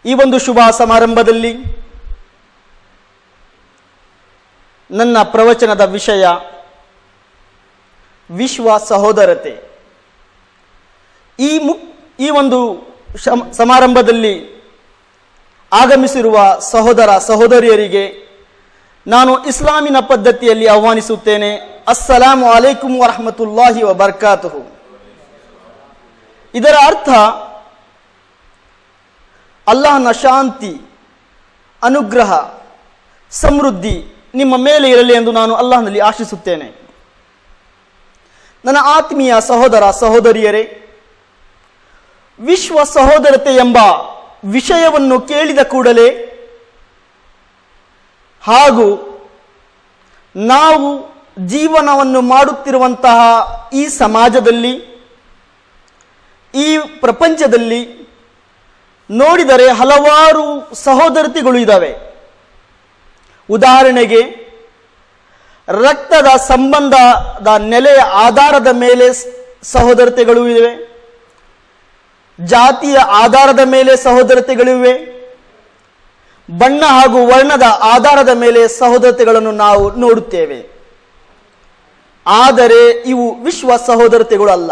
ಈ ಒಂದು ಶುಭ ಸಮಾರಂಭದಲ್ಲಿ ನನ್ನ ಪ್ರವಚನದ ವಿಷಯ ವಿಶ್ವ ಸಹೋದರತೆ ಈ ಮು ಈ ಒಂದು ಶಮ- ಸಮಾರಂಭದಲ್ಲಿ ಆಗಮಿಸಿರುವ ಸಹೋದರ ಸಹೋದರಿಯರಿಗೆ ನಾನು ಇಸ್ಲಾಮಿನ ಪದ್ಧತಿಯಲ್ಲಿ ಆಹ್ವಾನಿಸುತ್ತೇನೆ ಅಸ್ಸಲಾಮು ಅಲೈಕುಂ ವರಹಮತುಲ್ಲಾಹಿ ವಬರ್ಕಾತುಹು ಇದರ ಅರ್ಥ ಅಲ್ಲಾಹನ ಶಾಂತಿ ಅನುಗ್ರಹ ಸಮೃದ್ಧಿ ನಿಮ್ಮ ಮೇಲೆ ಇರಲಿ ಎಂದು ನಾನು ಅಲ್ಲಾಹನಲ್ಲಿ ಆಶಿಸುತ್ತೇನೆ ನನ್ನ ಆತ್ಮೀಯ ಸಹೋದರ ಸಹೋದರಿಯರೇ ವಿಶ್ವ ಸಹೋದರತೆ ಎಂಬ ವಿಷಯವನ್ನು ಕೇಳಿದ ಕೂಡಲೇ ಹಾಗೂ ನಾವು ಜೀವನವನ್ನು ಮಾಡುತ್ತಿರುವಂತಹ ಈ ಸಮಾಜದಲ್ಲಿ ಈ ಪ್ರಪಂಚದಲ್ಲಿ ನೋಡಿದರೆ ಹಲವಾರು ಸಹೋದರತೆಗಳು ಇದ್ದಾವೆ ಉದಾಹರಣೆಗೆ ರಕ್ತದ ಸಂಬಂಧದ ನೆಲೆಯ ಆಧಾರದ ಮೇಲೆ ಸ್- ಸಹೋದರತೆಗಳು ಇವೆ ಜಾತಿಯ ಆಧಾರದ ಮೇಲೆ ಸಹೋದರತೆಗಳಿವೆ ಬಣ್ಣ ಹಾಗೂ ವರ್ಣದ ಆಧಾರದ ಮೇಲೆ ಸಹೋದರತೆಗಳನ್ನು ನಾವು ನೋಡುತ್ತೇವೆ ಆದರೆ ಇವು ವಿಶ್ವ ಸಹೋದರತೆಗಳು ಅಲ್ಲ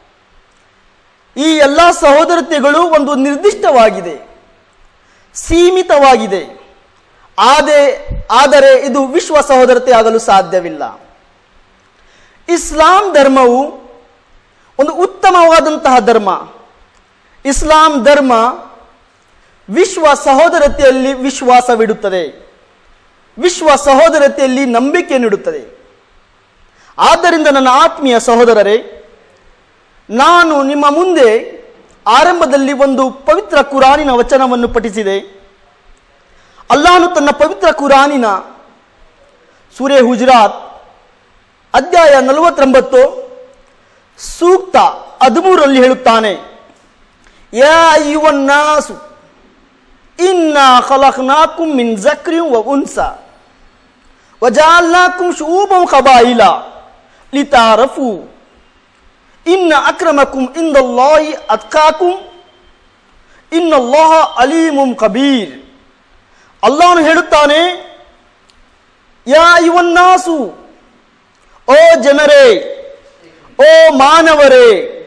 ಈ ಎಲ್ಲ ಸಹೋದರತೆಗಳು ಒಂದು ನಿರ್ದಿಷ್ಟವಾಗಿದೆ ಸೀಮಿತವಾಗಿದೆ ಆದೆ ಆದರೆ ಇದು ವಿಶ್ವ ಸಹೋದರತೆ ಆಗಲು ಸಾಧ್ಯವಿಲ್ಲ ಇಸ್ಲಾಂ ಧರ್ಮವು ಒಂದು ಉತ್ತಮವಾದಂತಹ ಧರ್ಮ ಇಸ್ಲಾಂ ಧರ್ಮ ವಿಶ್ವ ಸಹೋದರತೆಯಲ್ಲಿ ವಿಶ್ವಾಸವಿಡುತ್ತದೆ ವಿಶ್ವ ಸಹೋದರತೆಯಲ್ಲಿ ನಂಬಿಕೆ ನೀಡುತ್ತದೆ ಆದ್ದರಿಂದ ನನ್ನ ಆತ್ಮೀಯ ಸಹೋದರರೇ ನಾನು ನಿಮ್ಮ ಮುಂದೆ ಆರಂಭದಲ್ಲಿ ಒಂದು ಪವಿತ್ರ ಕುರಾನಿನ ವಚನವನ್ನು ಪಠಿಸಿದೆ ಅಲ್ಲಾನು ತನ್ನ ಪವಿತ್ರ ಕುರಾನಿನ ಸೂರ್ಯ ಹುಜರಾತ್ ಅಧ್ಯಾಯ ನಲವತ್ತೊಂಬತ್ತು ಸೂಕ್ತ ಹದಿಮೂರರಲ್ಲಿ ಹೇಳುತ್ತಾನೆ ಯಾ ಅಯ್ಯುವನ್ನಾಸು ಇನ್ನ ಖಲಕ್ನಾಕುಂ ಮಿನ್ ಜಕ್ರಿಂ ವ ಉನ್ಸ ವಜಾಲ್ನಾಕುಂ ಶೂಬಂ ಖಬಾಯಿಲ ಲಿತಾರಫು ಇನ್ನ ಅಕ್ರಮಕುಂ ಇಂದಲ್ಲಾಹಿ ಅತ್ಕಾಕುಂ ಇನ್ನಲ್ಲಾಹ ಅಲೀಮುಂ ಕಬೀರ್ ಅಲ್ಲಾಹನು ಹೇಳುತ್ತಾನೆ ಯಾ ಇವನ್ನಾಸು ಓ ಜನರೇ ಓ ಮಾನವರೇ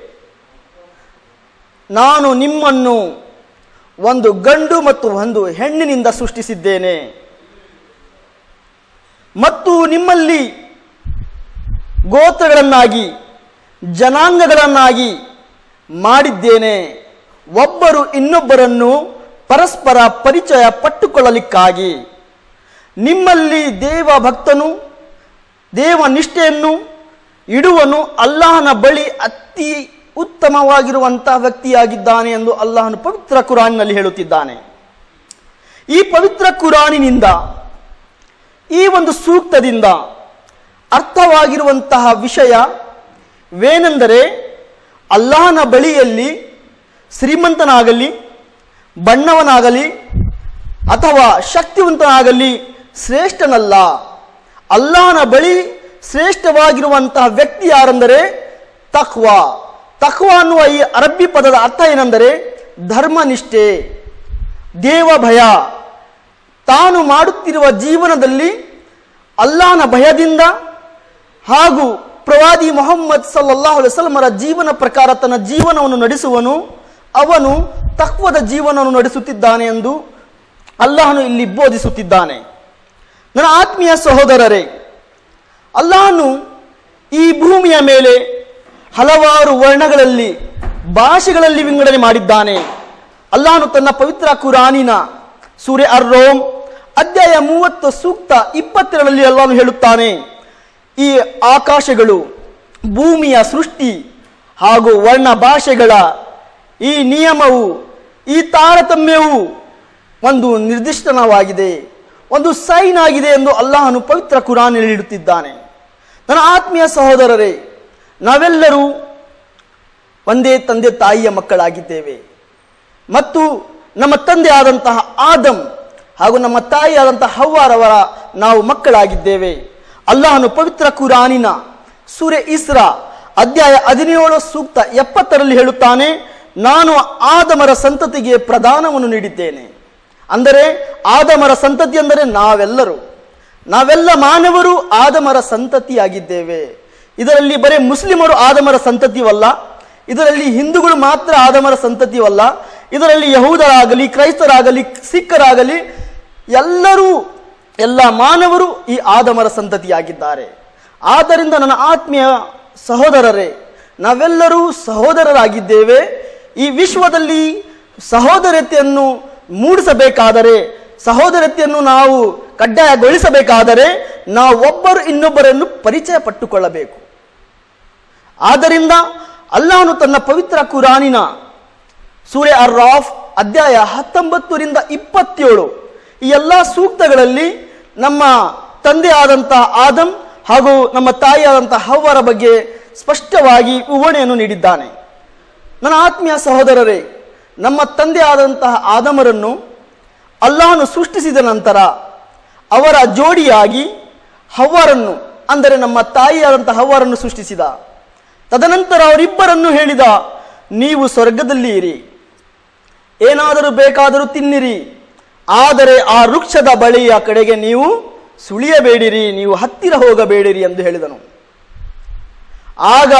ನಾನು ನಿಮ್ಮನ್ನು ಒಂದು ಗಂಡು ಮತ್ತು ಒಂದು ಹೆಣ್ಣಿನಿಂದ ಸೃಷ್ಟಿಸಿದ್ದೇನೆ ಮತ್ತು ನಿಮ್ಮಲ್ಲಿ ಗೋತ್ರಗಳನ್ನಾಗಿ ಜನಾಂಗಗಳನ್ನಾಗಿ ಮಾಡಿದ್ದೇನೆ ಒಬ್ಬರು ಇನ್ನೊಬ್ಬರನ್ನು ಪರಸ್ಪರ ಪರಿಚಯ ಪಟ್ಟುಕೊಳ್ಳಲಿಕ್ಕಾಗಿ ನಿಮ್ಮಲ್ಲಿ ದೇವ ಭಕ್ತನು ದೇವ ನಿಷ್ಠೆಯನ್ನು ಇಡುವನು ಅಲ್ಲಾಹನ ಬಳಿ ಅತಿ ಉತ್ತಮವಾಗಿರುವಂತಹ ವ್ಯಕ್ತಿಯಾಗಿದ್ದಾನೆ ಎಂದು ಅಲ್ಲಾಹನು ಪವಿತ್ರ ಕುರಾನಿನಲ್ಲಿ ಹೇಳುತ್ತಿದ್ದಾನೆ ಈ ಪವಿತ್ರ ಕುರಾನಿನಿಂದ ಈ ಒಂದು ಸೂಕ್ತದಿಂದ ಅರ್ಥವಾಗಿರುವಂತಹ ವಿಷಯವೇನೆಂದರೆ ಅಲ್ಲಾಹನ ಬಳಿಯಲ್ಲಿ ಶ್ರೀಮಂತನಾಗಲಿ ಬಣ್ಣವನಾಗಲಿ ಅಥವಾ ಶಕ್ತಿವಂತನಾಗಲಿ ಶ್ರೇಷ್ಠನಲ್ಲ ಅಲ್ಲಾಹನ ಬಳಿ ಶ್ರೇಷ್ಠವಾಗಿರುವಂತಹ ವ್ಯಕ್ತಿ ಯಾರೆಂದರೆ ತಕ್ವಾ ತಕ್ವಾ ಅನ್ನುವ ಈ ಅರಬ್ಬಿ ಪದದ ಅರ್ಥ ಏನೆಂದರೆ ಧರ್ಮನಿಷ್ಠೆ ದೇವ ಭಯ ತಾನು ಮಾಡುತ್ತಿರುವ ಜೀವನದಲ್ಲಿ ಅಲ್ಲಾಹನ ಭಯದಿಂದ ಹಾಗೂ ಪ್ರವಾದಿ ಮೊಹಮ್ಮದ್ ಸಲ್ಲಲ್ಲಾಹು ಅಲೈಹಿ ವಸಲ್ಲಮರ ಜೀವನ ಪ್ರಕಾರ ತನ್ನ ಜೀವನವನ್ನು ನಡೆಸುವನು ಅವನು ತಕ್ವದ ಜೀವನವನ್ನು ನಡೆಸುತ್ತಿದ್ದಾನೆ ಎಂದು ಅಲ್ಲಾಹನು ಇಲ್ಲಿ ಬೋಧಿಸುತ್ತಿದ್ದಾನೆ ನನ್ನ ಆತ್ಮೀಯ ಸಹೋದರರೇ ಅಲ್ಲಾಹನು ಈ ಭೂಮಿಯ ಮೇಲೆ ಹಲವಾರು ವರ್ಣಗಳಲ್ಲಿ ಭಾಷೆಗಳಲ್ಲಿ ವಿಂಗಡಣೆ ಮಾಡಿದ್ದಾನೆ ಅಲ್ಲಾಹನು ತನ್ನ ಪವಿತ್ರ ಕುರಾನಿನ ಸೂರ್ಯ ಅರ್ರೋಮ್ ಅಧ್ಯಾಯ ಮೂವತ್ತು ಸೂಕ್ತ ಇಪ್ಪತ್ತೆರಡರಲ್ಲಿ ಅಲ್ಲಾಹನು ಹೇಳುತ್ತಾನೆ ಈ ಆಕಾಶಗಳು ಭೂಮಿಯ ಸೃಷ್ಟಿ ಹಾಗೂ ವರ್ಣ ಭಾಷೆಗಳ ಈ ನಿಯಮವು ಈ ತಾರತಮ್ಯವು ಒಂದು ನಿರ್ದಿಷ್ಟನವಾಗಿದೆ ಒಂದು ಸೈನ್ ಆಗಿದೆ ಎಂದು ಅಲ್ಲಾಹನು ಪವಿತ್ರ ಕುರಾನಲ್ಲಿ ನೀಡುತ್ತಿದ್ದಾನೆ ನನ್ನ ಆತ್ಮೀಯ ಸಹೋದರರೇ ನಾವೆಲ್ಲರೂ ಒಂದೇ ತಂದೆ ತಾಯಿಯ ಮಕ್ಕಳಾಗಿದ್ದೇವೆ ಮತ್ತು ನಮ್ಮ ತಂದೆ ಆದಂತಹ ಆದಮ್ ಹಾಗೂ ನಮ್ಮ ತಾಯಿ ಆದಂತಹ ಹವ್ವಾರವರ ನಾವು ಮಕ್ಕಳಾಗಿದ್ದೇವೆ ಅಲ್ಲಾಹನು ಪವಿತ್ರ ಕುರಾನಿನ ಸೂರ್ಯ ಇಸ್ರಾ ಅಧ್ಯಾಯ ಹದಿನೇಳು ಸೂಕ್ತ ಎಪ್ಪತ್ತರಲ್ಲಿ ಹೇಳುತ್ತಾನೆ ನಾನು ಆದಮರ ಸಂತತಿಗೆ ಪ್ರದಾನವನ್ನು ನೀಡಿದ್ದೇನೆ ಅಂದರೆ ಆದಮರ ಸಂತತಿ ಅಂದರೆ ನಾವೆಲ್ಲರೂ ನಾವೆಲ್ಲ ಮಾನವರು ಆದಮರ ಸಂತತಿಯಾಗಿದ್ದೇವೆ ಇದರಲ್ಲಿ ಬರೀ ಮುಸ್ಲಿಮರು ಆದಮರ ಸಂತತಿವಲ್ಲ ಇದರಲ್ಲಿ ಹಿಂದೂಗಳು ಮಾತ್ರ ಆದಮರ ಸಂತತಿವಲ್ಲ ಇದರಲ್ಲಿ ಯಹೂದರಾಗಲಿ ಕ್ರೈಸ್ತರಾಗಲಿ ಸಿಖ್ಖರಾಗಲಿ ಎಲ್ಲರೂ ಎಲ್ಲ ಮಾನವರು ಈ ಆದಮರ ಸಂತತಿಯಾಗಿದ್ದಾರೆ ಆದ್ದರಿಂದ ನನ್ನ ಆತ್ಮೀಯ ಸಹೋದರರೇ ನಾವೆಲ್ಲರೂ ಸಹೋದರರಾಗಿದ್ದೇವೆ ಈ ವಿಶ್ವದಲ್ಲಿ ಸಹೋದರತೆಯನ್ನು ಮೂಡಿಸಬೇಕಾದರೆ ಸಹೋದರತೆಯನ್ನು ನಾವು ಕಡ್ಡಾಯಗೊಳಿಸಬೇಕಾದರೆ ನಾವು ಒಬ್ಬರು ಇನ್ನೊಬ್ಬರನ್ನು ಪರಿಚಯ ಪಟ್ಟುಕೊಳ್ಳಬೇಕು ಆದ್ದರಿಂದ ಅಲ್ಲಾಹನು ತನ್ನ ಪವಿತ್ರ ಕುರಾನಿನ ಸೂರ್ಯ ಅರ್ ರಾಫ್ ಅಧ್ಯಾಯ ಹತ್ತೊಂಬತ್ತರಿಂದ ಇಪ್ಪತ್ತೇಳು ಈ ಎಲ್ಲ ಸೂಕ್ತಗಳಲ್ಲಿ ನಮ್ಮ ತಂದೆ ಆದಂತಹ ಆದಮ್ ಹಾಗೂ ನಮ್ಮ ತಾಯಿಯಾದಂತಹ ಹವ್ವರ ಬಗ್ಗೆ ಸ್ಪಷ್ಟವಾಗಿ ವಿವರಣೆಯನ್ನು ನೀಡಿದ್ದಾನೆ ನನ್ನ ಆತ್ಮೀಯ ಸಹೋದರರೇ ನಮ್ಮ ತಂದೆ ಆದಂತಹ ಆದಮರನ್ನು ಅಲ್ಲಾಹನು ಸೃಷ್ಟಿಸಿದ ನಂತರ ಅವರ ಜೋಡಿಯಾಗಿ ಹವ್ವರನ್ನು ಅಂದರೆ ನಮ್ಮ ತಾಯಿಯಾದಂತಹ ಹವ್ವರನ್ನು ಸೃಷ್ಟಿಸಿದ ತದನಂತರ ಅವರಿಬ್ಬರನ್ನು ಹೇಳಿದ ನೀವು ಸ್ವರ್ಗದಲ್ಲಿ ಇರಿ ಏನಾದರೂ ಬೇಕಾದರೂ ತಿನ್ನಿರಿ ಆದರೆ ಆ ವೃಕ್ಷದ ಬಳಿಯ ಕಡೆಗೆ ನೀವು ಸುಳಿಯಬೇಡಿರಿ ನೀವು ಹತ್ತಿರ ಹೋಗಬೇಡಿರಿ ಎಂದು ಹೇಳಿದನು ಆಗ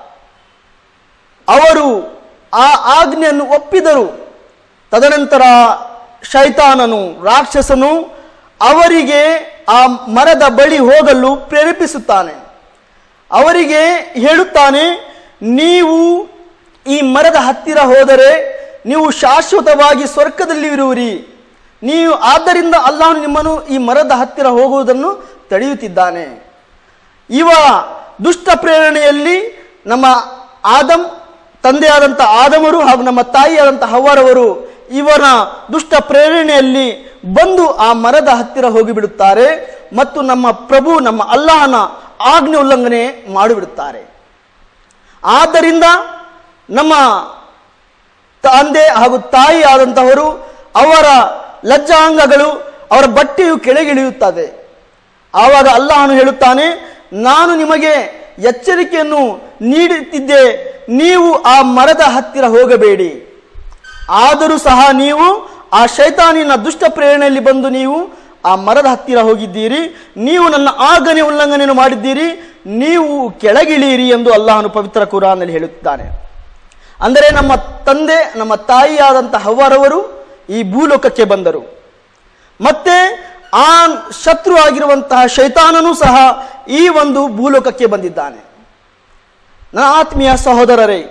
ಅವರು ಆ ಆಜ್ಞೆಯನ್ನು ಒಪ್ಪಿದರು ತದನಂತರ ಶೈತಾನನು ರಾಕ್ಷಸನು ಅವರಿಗೆ ಆ ಮರದ ಬಳಿ ಹೋಗಲು ಪ್ರೇರೇಪಿಸುತ್ತಾನೆ ಅವರಿಗೆ ಹೇಳುತ್ತಾನೆ ನೀವು ಈ ಮರದ ಹತ್ತಿರ ಹೋದರೆ ನೀವು ಶಾಶ್ವತವಾಗಿ ಸ್ವರ್ಗದಲ್ಲಿ ಇರುವಿರಿ ನೀವು ಆದ್ದರಿಂದ ಅಲ್ಲಾಹನು ನಿಮ್ಮನ್ನು ಈ ಮರದ ಹತ್ತಿರ ಹೋಗುವುದನ್ನು ತಡೆಯುತ್ತಿದ್ದಾನೆ ಇವ ದುಷ್ಟ ಪ್ರೇರಣೆಯಲ್ಲಿ ನಮ್ಮ ಆದಮ್ ತಂದೆಯಾದಂಥ ಆದಮರು ಹಾಗೂ ನಮ್ಮ ತಾಯಿಯಾದಂಥ ಹವ್ವರವರು ಇವನ ದುಷ್ಟ ಪ್ರೇರಣೆಯಲ್ಲಿ ಬಂದು ಆ ಮರದ ಹತ್ತಿರ ಹೋಗಿಬಿಡುತ್ತಾರೆ ಮತ್ತು ನಮ್ಮ ಪ್ರಭು ನಮ್ಮ ಅಲ್ಲಾಹನ ಆಜ್ಞೆ ಉಲ್ಲಂಘನೆ ಮಾಡಿಬಿಡುತ್ತಾರೆ ಆದ್ದರಿಂದ ನಮ್ಮ ತಂದೆ ಹಾಗೂ ತಾಯಿ ಆದಂತಹವರು ಅವರ ಲಜ್ಜಾಂಗಗಳು ಅವರ ಬಟ್ಟೆಯು ಕೆಳಗಿಳಿಯುತ್ತದೆ ಆವಾಗ ಅಲ್ಲಾಹನು ಹೇಳುತ್ತಾನೆ ನಾನು ನಿಮಗೆ ಎಚ್ಚರಿಕೆಯನ್ನು ನೀಡುತ್ತಿದ್ದೆ ನೀವು ಆ ಮರದ ಹತ್ತಿರ ಹೋಗಬೇಡಿ ಆದರೂ ಸಹ ನೀವು ಆ ಶೈತಾನಿನ ದುಷ್ಟ ಪ್ರೇರಣೆಯಲ್ಲಿ ಬಂದು ನೀವು ಆ ಮರದ ಹತ್ತಿರ ಹೋಗಿದ್ದೀರಿ ನೀವು ನನ್ನ ಆಗನೆ ಉಲ್ಲಂಘನೆಯನ್ನು ಮಾಡಿದ್ದೀರಿ ನೀವು ಕೆಳಗಿಳಿಯಿರಿ ಎಂದು ಅಲ್ಲಾಹನು ಪವಿತ್ರ ಕುರಾನಲ್ಲಿ ಹೇಳುತ್ತಾನೆ ಅಂದರೆ ನಮ್ಮ ತಂದೆ ನಮ್ಮ ತಾಯಿಯಾದಂಥ ಹವ್ವರವರು ಈ ಭೂಲೋಕಕ್ಕೆ ಬಂದರು ಮತ್ತೆ ಆ ಶತ್ರು ಆಗಿರುವಂತಹ ಶೈತಾನನೂ ಸಹ ಈ ಒಂದು ಭೂಲೋಕಕ್ಕೆ ಬಂದಿದ್ದಾನೆ ನನ್ನ ಆತ್ಮೀಯ ಸಹೋದರರೇ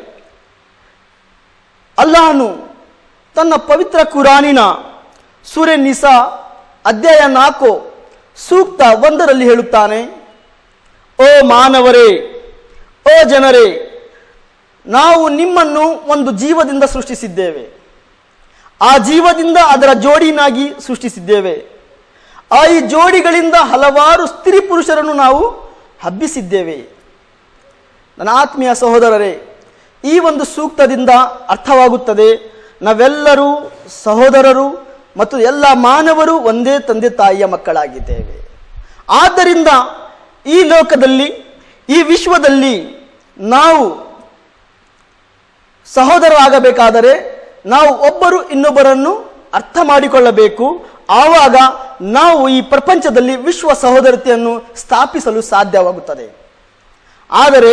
ಅಲ್ಲಾಹನು ತನ್ನ ಪವಿತ್ರ ಕುರಾನಿನ ಸೂರ್ಯ ನಿಸಾ ಅಧ್ಯಾಯ ನಾಲ್ಕು ಸೂಕ್ತ ಒಂದರಲ್ಲಿ ಹೇಳುತ್ತಾನೆ ಓ ಮಾನವರೇ ಓ ಜನರೇ ನಾವು ನಿಮ್ಮನ್ನು ಒಂದು ಜೀವದಿಂದ ಸೃಷ್ಟಿಸಿದ್ದೇವೆ ಆ ಜೀವದಿಂದ ಅದರ ಜೋಡಿನಾಗಿ ಸೃಷ್ಟಿಸಿದ್ದೇವೆ ಆ ಈ ಜೋಡಿಗಳಿಂದ ಹಲವಾರು ಸ್ತ್ರೀ ಪುರುಷರನ್ನು ನಾವು ಹಬ್ಬಿಸಿದ್ದೇವೆ ನನ್ನ ಆತ್ಮೀಯ ಸಹೋದರರೇ ಈ ಒಂದು ಸೂಕ್ತದಿಂದ ಅರ್ಥವಾಗುತ್ತದೆ ನಾವೆಲ್ಲರೂ ಸಹೋದರರು ಮತ್ತು ಎಲ್ಲ ಮಾನವರು ಒಂದೇ ತಂದೆ ತಾಯಿಯ ಮಕ್ಕಳಾಗಿದ್ದೇವೆ ಆದ್ದರಿಂದ ಈ ಲೋಕದಲ್ಲಿ ಈ ವಿಶ್ವದಲ್ಲಿ ನಾವು ಸಹೋದರರಾಗಬೇಕಾದರೆ ನಾವು ಒಬ್ಬರು ಇನ್ನೊಬ್ಬರನ್ನು ಅರ್ಥ ಮಾಡಿಕೊಳ್ಳಬೇಕು ಆವಾಗ ನಾವು ಈ ಪ್ರಪಂಚದಲ್ಲಿ ವಿಶ್ವ ಸಹೋದರತೆಯನ್ನು ಸ್ಥಾಪಿಸಲು ಸಾಧ್ಯವಾಗುತ್ತದೆ ಆದರೆ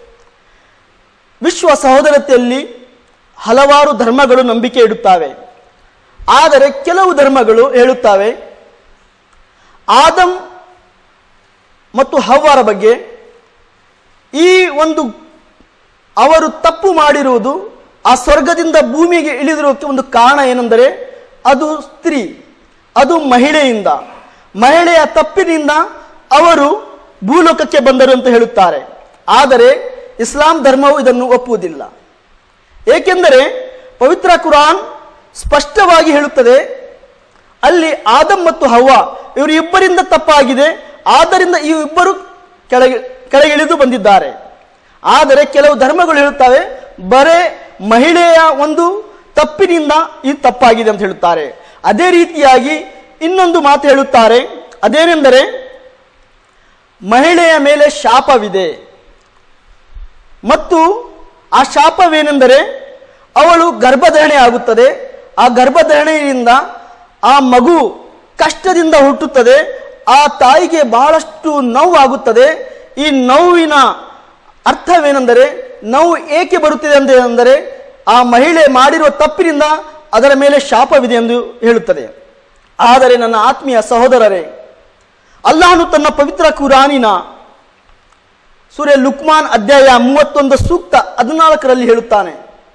ವಿಶ್ವ ಸಹೋದರತೆಯಲ್ಲಿ ಹಲವಾರು ಧರ್ಮಗಳು ನಂಬಿಕೆ ಇಡುತ್ತವೆ ಆದರೆ ಕೆಲವು ಧರ್ಮಗಳು ಹೇಳುತ್ತವೆ ಆದಮ್ ಮತ್ತು ಹವ್ವರ ಬಗ್ಗೆ ಈ ಒಂದು ಅವರು ತಪ್ಪು ಮಾಡಿರುವುದು ಆ ಸ್ವರ್ಗದಿಂದ ಭೂಮಿಗೆ ಇಳಿದಿರೋಕ್ಕೆ ಒಂದು ಕಾರಣ ಏನೆಂದರೆ ಅದು ಸ್ತ್ರೀ ಅದು ಮಹಿಳೆಯಿಂದ ಮಹಿಳೆಯ ತಪ್ಪಿನಿಂದ ಅವರು ಭೂಲೋಕಕ್ಕೆ ಬಂದರು ಅಂತ ಹೇಳುತ್ತಾರೆ ಆದರೆ ಇಸ್ಲಾಂ ಧರ್ಮವು ಇದನ್ನು ಒಪ್ಪುವುದಿಲ್ಲ ಏಕೆಂದರೆ ಪವಿತ್ರ ಕುರಾನ್ ಸ್ಪಷ್ಟವಾಗಿ ಹೇಳುತ್ತದೆ ಅಲ್ಲಿ ಆದಮ್ ಮತ್ತು ಹವ್ವ ಇವರು ಇಬ್ಬರಿಂದ ತಪ್ಪಾಗಿದೆ ಆದ್ದರಿಂದ ಈ ಇಬ್ಬರು ಕೆಳಗೆ ಕೆಳಗಿಳಿದು ಬಂದಿದ್ದಾರೆ ಆದರೆ ಕೆಲವು ಧರ್ಮಗಳು ಹೇಳುತ್ತವೆ ಬರೇ ಮಹಿಳೆಯ ಒಂದು ತಪ್ಪಿನಿಂದ ಇದು ತಪ್ಪಾಗಿದೆ ಅಂತ ಹೇಳುತ್ತಾರೆ ಅದೇ ರೀತಿಯಾಗಿ ಇನ್ನೊಂದು ಮಾತು ಹೇಳುತ್ತಾರೆ ಅದೇನೆಂದರೆ ಮಹಿಳೆಯ ಮೇಲೆ ಶಾಪವಿದೆ ಮತ್ತು ಆ ಶಾಪವೇನೆಂದರೆ ಅವಳು ಗರ್ಭಧಾರಣೆ ಆಗುತ್ತದೆ ಆ ಗರ್ಭಧಾರಣೆಯಿಂದ ಆ ಮಗು ಕಷ್ಟದಿಂದ ಹುಟ್ಟುತ್ತದೆ ಆ ತಾಯಿಗೆ ಬಹಳಷ್ಟು ನೋವಾಗುತ್ತದೆ ಈ ನೋವಿನ ಅರ್ಥವೇನೆಂದರೆ ನೋವು ಏಕೆ ಬರುತ್ತಿದೆ ಅಂತ ಅಂದರೆ ಆ ಮಹಿಳೆ ಮಾಡಿರುವ ತಪ್ಪಿನಿಂದ ಅದರ ಮೇಲೆ ಶಾಪವಿದೆ ಎಂದು ಹೇಳುತ್ತದೆ ಆದರೆ ನನ್ನ ಆತ್ಮೀಯ ಸಹೋದರರೇ ಅಲ್ಲಾಹನು ತನ್ನ ಪವಿತ್ರ ಕುರಾನಿನ ಸೂರ್ಯ ಲುಕ್ಮಾನ್ ಅಧ್ಯಾಯ ಮೂವತ್ತೊಂದು ಸೂಕ್ತ ಹದಿನಾಲ್ಕರಲ್ಲಿ ಹೇಳುತ್ತಾನೆ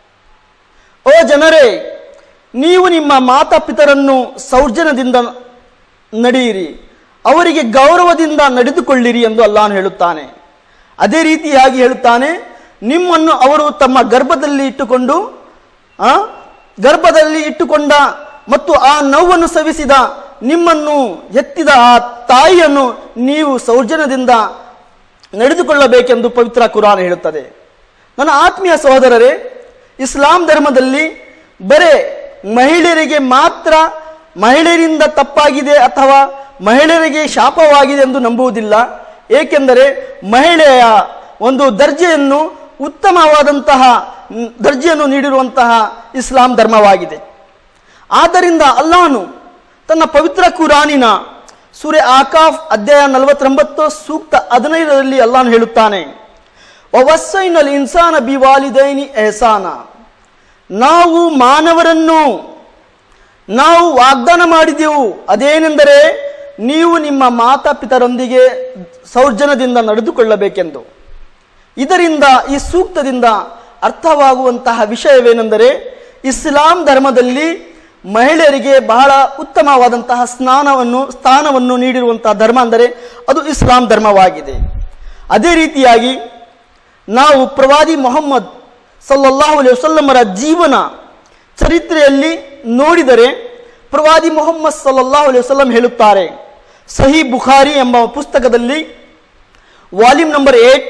ಓ ಜನರೇ ನೀವು ನಿಮ್ಮ ಮಾತಾಪಿತರನ್ನು ಸೌಜನ್ಯದಿಂದ ನಡೆಯಿರಿ ಅವರಿಗೆ ಗೌರವದಿಂದ ನಡೆದುಕೊಳ್ಳಿರಿ ಎಂದು ಅಲ್ಲಾಹನು ಹೇಳುತ್ತಾನೆ ಅದೇ ರೀತಿಯಾಗಿ ಹೇಳುತ್ತಾನೆ ನಿಮ್ಮನ್ನು ಅವರು ತಮ್ಮ ಗರ್ಭದಲ್ಲಿ ಇಟ್ಟುಕೊಂಡು ಆ, ಗರ್ಭದಲ್ಲಿ ಇಟ್ಟುಕೊಂಡ ಮತ್ತು ಆ ನೋವನ್ನು ಸವಿಸಿದ ನಿಮ್ಮನ್ನು ಎತ್ತಿದ ಆ ತಾಯಿಯನ್ನು ನೀವು ಸೌಜನ್ಯದಿಂದ ನಡೆದುಕೊಳ್ಳಬೇಕೆಂದು ಪವಿತ್ರ ಕುರಾನ್ ಹೇಳುತ್ತದೆ ನನ್ನ ಆತ್ಮೀಯ ಸಹೋದರರೇ ಇಸ್ಲಾಂ ಧರ್ಮದಲ್ಲಿ ಬರೇ ಮಹಿಳೆಯರಿಗೆ ಮಾತ್ರ ಮಹಿಳೆಯರಿಂದ ತಪ್ಪಾಗಿದೆ ಅಥವಾ ಮಹಿಳೆಯರಿಗೆ ಶಾಪವಾಗಿದೆ ಎಂದು ನಂಬುವುದಿಲ್ಲ ಏಕೆಂದರೆ ಮಹಿಳೆಯ ಒಂದು ದರ್ಜೆಯನ್ನು ಉತ್ತಮವಾದಂತಹ ಮ್, ದರ್ಜೆಯನ್ನು ನೀಡಿರುವಂತಹ ಇಸ್ಲಾಂ ಧರ್ಮವಾಗಿದೆ ಆದ್ದರಿಂದ ಅಲ್ಲಾಹನು ತನ್ನ ಪವಿತ್ರ ಕುರಾನಿನ ಸೂರ್ಯ ಆಕಾಫ್ ಅಧ್ಯಾಯ ನಲವತ್ತೊಂಬತ್ತು ಸೂಕ್ತ ಹದಿನೈದರಲ್ಲಿ ಅಲ್ಲಾಹನು ಹೇಳುತ್ತಾನೆ ವವಸ್ಸೈನಲ್ ಇನ್ಸಾನ ಬಿವಾಲಿದೈನಿ ಎಹಸಾನ ನಾವು ಮಾನವರನ್ನು ನಾವು ವಾಗ್ದಾನ ಮಾಡಿದೆವು ಅದೇನೆಂದರೆ ನೀವು ನಿಮ್ಮ ಮಾತಾಪಿತರೊಂದಿಗೆ ಸೌಜನ್ಯದಿಂದ ನಡೆದುಕೊಳ್ಳಬೇಕೆಂದು ಇದರಿಂದ ಈ ಸೂಕ್ತದಿಂದ ಅರ್ಥವಾಗುವಂತಹ ವಿಷಯವೇನೆಂದರೆ ಇಸ್ಲಾಂ ಧರ್ಮದಲ್ಲಿ ಮಹಿಳೆಯರಿಗೆ ಬಹಳ ಉತ್ತಮವಾದಂತಹ ಸ್ನಾನವನ್ನು ಸ್ಥಾನವನ್ನು ನೀಡಿರುವಂತಹ ಧರ್ಮ ಅಂದರೆ ಅದು ಇಸ್ಲಾಂ ಧರ್ಮವಾಗಿದೆ ಅದೇ ರೀತಿಯಾಗಿ ನಾವು ಪ್ರವಾದಿ ಮೊಹಮ್ಮದ್ ಸಲ್ಲಲ್ಲಾಹು ಅಲೈಹಿ ವಸಲ್ಲಮರ ಜೀವನ ಚರಿತ್ರೆಯಲ್ಲಿ ನೋಡಿದರೆ ಪ್ರವಾದಿ ಮೊಹಮ್ಮದ್ ಸಲ್ಲಲ್ಲಾಹು ಅಲೈಹಿ ವಸಲ್ಲಂ ಹೇಳುತ್ತಾರೆ ಸಹಿ ಬುಖಾರಿ ಎಂಬ ಪುಸ್ತಕದಲ್ಲಿ ವಾಲ್ಯೂಮ್ ನಂಬರ್ ಏಟ್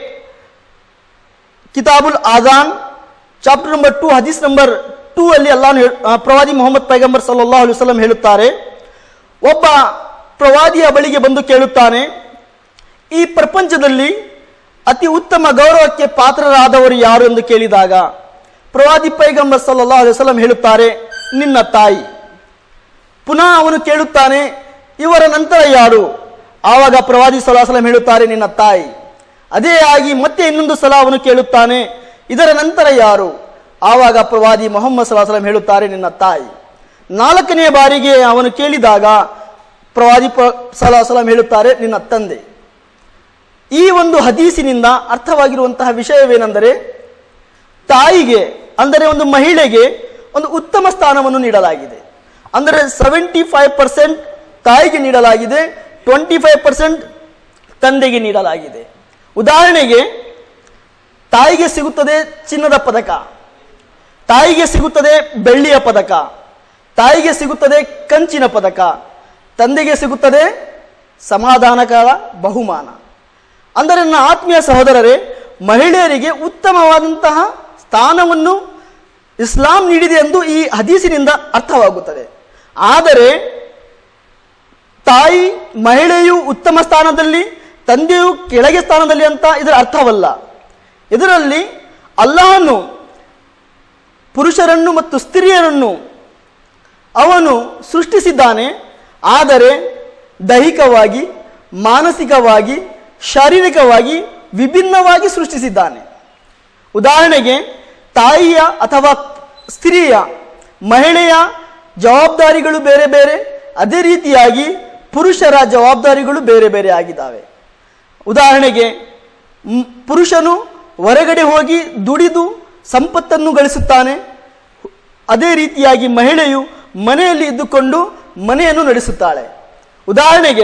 ಕಿತಾಬುಲ್ ಆಜಾನ್ ಚಾಪ್ಟರ್ ನಂಬರ್ ಟೂ ಹದೀಸ್ ನಂಬರ್ ಟೂ ಅಲ್ಲಿ ಅಲ್ಲಾಹ್ ಪ್ರವಾದಿ ಮೊಹಮ್ಮದ್ ಪೈಗಂಬರ್ ಸಲ್ಲಲ್ಲಾಹು ಅಲೈಹಿ ವಸಲ್ಲಂ ಹೇಳುತ್ತಾರೆ ಒಬ್ಬ ಪ್ರವಾದಿಯ ಬಳಿಗೆ ಬಂದು ಕೇಳುತ್ತಾನೆ ಈ ಪ್ರಪಂಚದಲ್ಲಿ ಅತಿ ಉತ್ತಮ ಗೌರವಕ್ಕೆ ಪಾತ್ರರಾದವರು ಯಾರು ಎಂದು ಕೇಳಿದಾಗ ಪ್ರವಾದಿ ಪೈಗಂಬರ್ ಸಲ್ಲಲ್ಲಾಹು ಅಲೈಹಿ ವಸಲ್ಲಂ ಹೇಳುತ್ತಾರೆ ನಿನ್ನ ತಾಯಿ ಪುನಃ ಅವನು ಕೇಳುತ್ತಾನೆ ಇವರ ನಂತರ ಯಾರು ಆವಾಗ ಪ್ರವಾದಿ ಸಲಹ್ ಹೇಳುತ್ತಾರೆ ನಿನ್ನ ತಾಯಿ ಅದೇ ಆಗಿ ಮತ್ತೆ ಇನ್ನೊಂದು ಸಲ ಅವನು ಕೇಳುತ್ತಾನೆ ಇದರ ನಂತರ ಯಾರು ಆವಾಗ ಪ್ರವಾದಿ ಮೊಹಮ್ಮದ್ ಸಲಾಹ್ ಹೇಳುತ್ತಾರೆ ನಿನ್ನ ತಾಯಿ ನಾಲ್ಕನೇ ಬಾರಿಗೆ ಅವನು ಕೇಳಿದಾಗ ಪ್ರವಾದಿ ಸಲಾಹ್ ಹೇಳುತ್ತಾರೆ ನಿನ್ನ ತಂದೆ ಈ ಒಂದು ಹದೀಸಿನಿಂದ ಅರ್ಥವಾಗಿರುವಂತಹ ವಿಷಯವೇನೆಂದರೆ ತಾಯಿಗೆ ಅಂದರೆ ಒಂದು ಮಹಿಳೆಗೆ ಒಂದು ಉತ್ತಮ ಸ್ಥಾನವನ್ನು ನೀಡಲಾಗಿದೆ ಅಂದರೆ ಸೆವೆಂಟಿ ಫೈವ್ ಪರ್ಸೆಂಟ್ ತಾಯಿಗೆ ನೀಡಲಾಗಿದೆ ಟ್ವೆಂಟಿ ಫೈವ್ ಪರ್ಸೆಂಟ್ ತಂದೆಗೆ ನೀಡಲಾಗಿದೆ ಉದಾಹರಣೆಗೆ ತಾಯಿಗೆ ಸಿಗುತ್ತದೆ ಚಿನ್ನದ ಪದಕ ತಾಯಿಗೆ ಸಿಗುತ್ತದೆ ಬೆಳ್ಳಿಯ ಪದಕ ತಾಯಿಗೆ ಸಿಗುತ್ತದೆ ಕಂಚಿನ ಪದಕ ತಂದೆಗೆ ಸಿಗುತ್ತದೆ ಸಮಾಧಾನಕರ ಬಹುಮಾನ ಅಂದರೆ ನನ್ನ ಆತ್ಮೀಯ ಸಹೋದರರೇ ಮಹಿಳೆಯರಿಗೆ ಉತ್ತಮವಾದಂತಹ ಸ್ಥಾನವನ್ನು ಇಸ್ಲಾಂ ನೀಡಿದೆ ಎಂದು ಈ ಹದೀಸಿನಿಂದ ಅರ್ಥವಾಗುತ್ತದೆ ಆದರೆ ತಾಯಿ ಮಹಿಳೆಯು ಉತ್ತಮ ಸ್ಥಾನದಲ್ಲಿ ತಂದೆಯು ಕೆಳಗೆ ಸ್ಥಾನದಲ್ಲಿ ಅಂತ ಇದರ ಅರ್ಥವಲ್ಲ ಇದರಲ್ಲಿ ಅಲ್ಲಾಹನು ಪುರುಷರನ್ನು ಮತ್ತು ಸ್ತ್ರೀಯರನ್ನು ಅವನು ಸೃಷ್ಟಿಸಿದ್ದಾನೆ ಆದರೆ ದೈಹಿಕವಾಗಿ ಮಾನಸಿಕವಾಗಿ ಶಾರೀರಿಕವಾಗಿ ವಿಭಿನ್ನವಾಗಿ ಸೃಷ್ಟಿಸಿದ್ದಾನೆ ಉದಾಹರಣೆಗೆ ತಾಯಿಯ ಅಥವಾ ಸ್ತ್ರೀಯ ಮಹಿಳೆಯ ಜವಾಬ್ದಾರಿಗಳು ಬೇರೆ ಬೇರೆ ಅದೇ ರೀತಿಯಾಗಿ ಪುರುಷರ ಜವಾಬ್ದಾರಿಗಳು ಬೇರೆ ಬೇರೆ ಆಗಿದ್ದಾವೆ ಉದಾಹರಣೆಗೆ ಮ್, ಪುರುಷನು ಹೊರಗಡೆ ಹೋಗಿ ದುಡಿದು ಸಂಪತ್ತನ್ನು ಗಳಿಸುತ್ತಾನೆ ಅದೇ ರೀತಿಯಾಗಿ ಮಹಿಳೆಯು ಮನೆಯಲ್ಲಿ ಇದ್ದುಕೊಂಡು ಮನೆಯನ್ನು ನಡೆಸುತ್ತಾಳೆ ಉದಾಹರಣೆಗೆ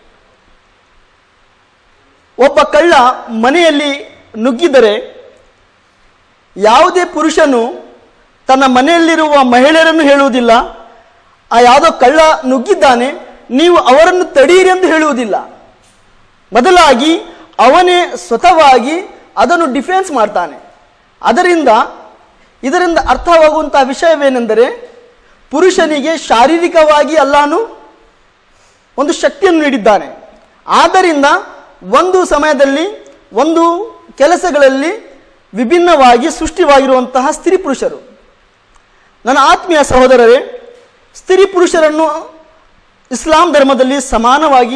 ಒಬ್ಬ ಕಳ್ಳ ಮನೆಯಲ್ಲಿ ನುಗ್ಗಿದರೆ ಯಾವುದೇ ಪುರುಷನು ತನ್ನ ಮನೆಯಲ್ಲಿರುವ ಮಹಿಳೆಯರನ್ನು ಹೇಳುವುದಿಲ್ಲ ಆ ಯಾವುದೋ ಕಳ್ಳ ನುಗ್ಗಿದ್ದಾನೆ ನೀವು ಅವರನ್ನು ತಡೀರಿ ಎಂದು ಹೇಳುವುದಿಲ್ಲ ಬದಲಾಗಿ ಅವನೇ ಸ್ವತಃವಾಗಿ ಅದನ್ನು ಡಿಫೆನ್ಸ್ ಮಾಡ್ತಾನೆ ಅದರಿಂದ ಇದರಿಂದ ಅರ್ಥವಾಗುವಂತಹ ವಿಷಯವೇನೆಂದರೆ ಪುರುಷನಿಗೆ ಶಾರೀರಿಕವಾಗಿ ಅಲ್ಲಾನು ಒಂದು ಶಕ್ತಿಯನ್ನು ನೀಡಿದ್ದಾನೆ ಆದ್ದರಿಂದ ಒಂದು ಸಮಯದಲ್ಲಿ ಒಂದು ಕೆಲಸಗಳಲ್ಲಿ ವಿಭಿನ್ನವಾಗಿ ಸೃಷ್ಟಿವಾಗಿರುವಂತಹ ಸ್ತ್ರೀ ಪುರುಷರು ನನ್ನ ಆತ್ಮೀಯ ಸಹೋದರರೇ ಸ್ತ್ರೀ ಪುರುಷರನ್ನು ಇಸ್ಲಾಂ ಧರ್ಮದಲ್ಲಿ ಸಮಾನವಾಗಿ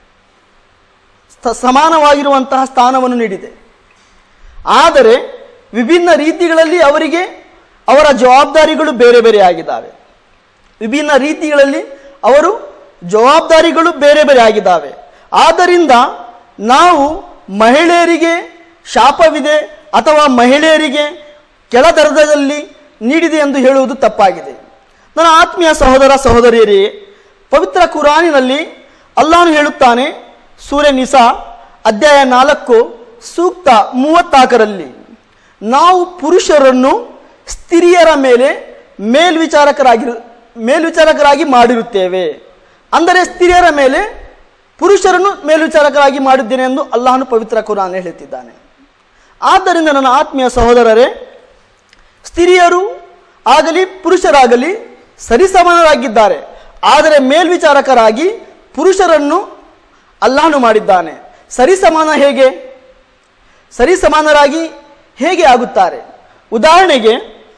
ಸ- ಸಮಾನವಾಗಿರುವಂತಹ ಸ್ಥಾನವನ್ನು ನೀಡಿದೆ ಆದರೆ ವಿಭಿನ್ನ ರೀತಿಗಳಲ್ಲಿ ಅವರಿಗೆ ಅವರ ಜವಾಬ್ದಾರಿಗಳು ಬೇರೆ ಬೇರೆ ಆಗಿದ್ದಾವೆ ವಿಭಿನ್ನ ರೀತಿಗಳಲ್ಲಿ ಅವರು ಜವಾಬ್ದಾರಿಗಳು ಬೇರೆ ಬೇರೆ ಆಗಿದ್ದಾವೆ ಆದ್ದರಿಂದ ನಾವು ಮಹಿಳೆಯರಿಗೆ ಶಾಪವಿದೆ ಅಥವಾ ಮಹಿಳೆಯರಿಗೆ ಕೆಳ ದರ್ಜದಲ್ಲಿ ನೀಡಿದೆ ಎಂದು ಹೇಳುವುದು ತಪ್ಪಾಗಿದೆ ನನ್ನ ಆತ್ಮೀಯ ಸಹೋದರ ಸಹೋದರಿಯರೇ ಪವಿತ್ರ ಕುರಾನಿನಲ್ಲಿ ಅಲ್ಲಾನು ಹೇಳುತ್ತಾನೆ ಸೂರ್ಯ ನಿಸಾ ಅಧ್ಯಾಯ ನಾಲ್ಕು ಸೂಕ್ತ ಮೂವತ್ನಾಲ್ಕರಲ್ಲಿ ನಾವು ಪುರುಷರನ್ನು ಸ್ತ್ರೀಯರ ಮೇಲೆ ಮೇಲ್ವಿಚಾರಕರಾಗಿರು ಮೇಲ್ವಿಚಾರಕರಾಗಿ ಮಾಡಿರುತ್ತೇವೆ ಅಂದರೆ ಸ್ತ್ರೀಯರ ಮೇಲೆ ಪುರುಷರನ್ನು ಮೇಲ್ವಿಚಾರಕರಾಗಿ ಮಾಡಿದ್ದೇನೆ ಎಂದು ಅಲ್ಲಾಹನು ಪವಿತ್ರ ಕುರಾನ್ ಹೇಳುತ್ತಿದ್ದಾನೆ ಆದ್ದರಿಂದ ನನ್ನ ಆತ್ಮೀಯ ಸಹೋದರರೇ ಸ್ತ್ರೀಯರು ಆಗಲಿ ಪುರುಷರಾಗಲಿ ಸರಿಸಮಾನರಾಗಿದ್ದಾರೆ ಆದರೆ ಮೇಲ್ವಿಚಾರಕರಾಗಿ ಪುರುಷರನ್ನು ಅಲ್ಲಾಹನು ಮಾಡಿದ್ದಾನೆ ಸರಿಸಮಾನ ಹೇಗೆ ಸರಿಸಮಾನರಾಗಿ ಹೇಗೆ ಆಗುತ್ತಾರೆ ಉದಾಹರಣೆಗೆ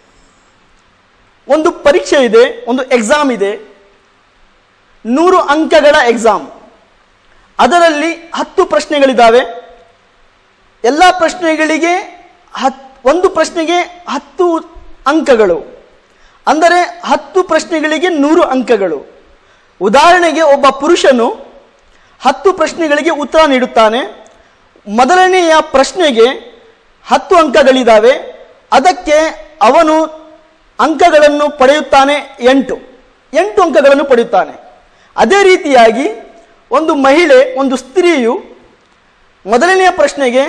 ಒಂದು ಪರೀಕ್ಷೆ ಇದೆ ಒಂದು ಎಕ್ಸಾಮ್ ಇದೆ ನೂರು ಅಂಕಗಳ ಎಕ್ಸಾಮ್ ಅದರಲ್ಲಿ ಹತ್ತು ಪ್ರಶ್ನೆಗಳಿದ್ದಾವೆ ಎಲ್ಲ ಪ್ರಶ್ನೆಗಳಿಗೆ ಹತ್ ಒಂದು ಪ್ರಶ್ನೆಗೆ ಹತ್ತು ಅಂಕಗಳು ಅಂದರೆ ಹತ್ತು ಪ್ರಶ್ನೆಗಳಿಗೆ ನೂರು ಅಂಕಗಳು ಉದಾಹರಣೆಗೆ ಒಬ್ಬ ಪುರುಷನು ಹತ್ತು ಪ್ರಶ್ನೆಗಳಿಗೆ ಉತ್ತರ ನೀಡುತ್ತಾನೆ ಮೊದಲನೆಯ ಪ್ರಶ್ನೆಗೆ ಹತ್ತು ಅಂಕಗಳಿದ್ದಾವೆ ಅದಕ್ಕೆ ಅವನು ಅಂಕಗಳನ್ನು ಪಡೆಯುತ್ತಾನೆ ಎಂಟು ಎಂಟು ಅಂಕಗಳನ್ನು ಪಡೆಯುತ್ತಾನೆ ಅದೇ ರೀತಿಯಾಗಿ ಒಂದು ಮಹಿಳೆ ಒಂದು ಸ್ತ್ರೀಯು ಮೊದಲನೆಯ ಪ್ರಶ್ನೆಗೆ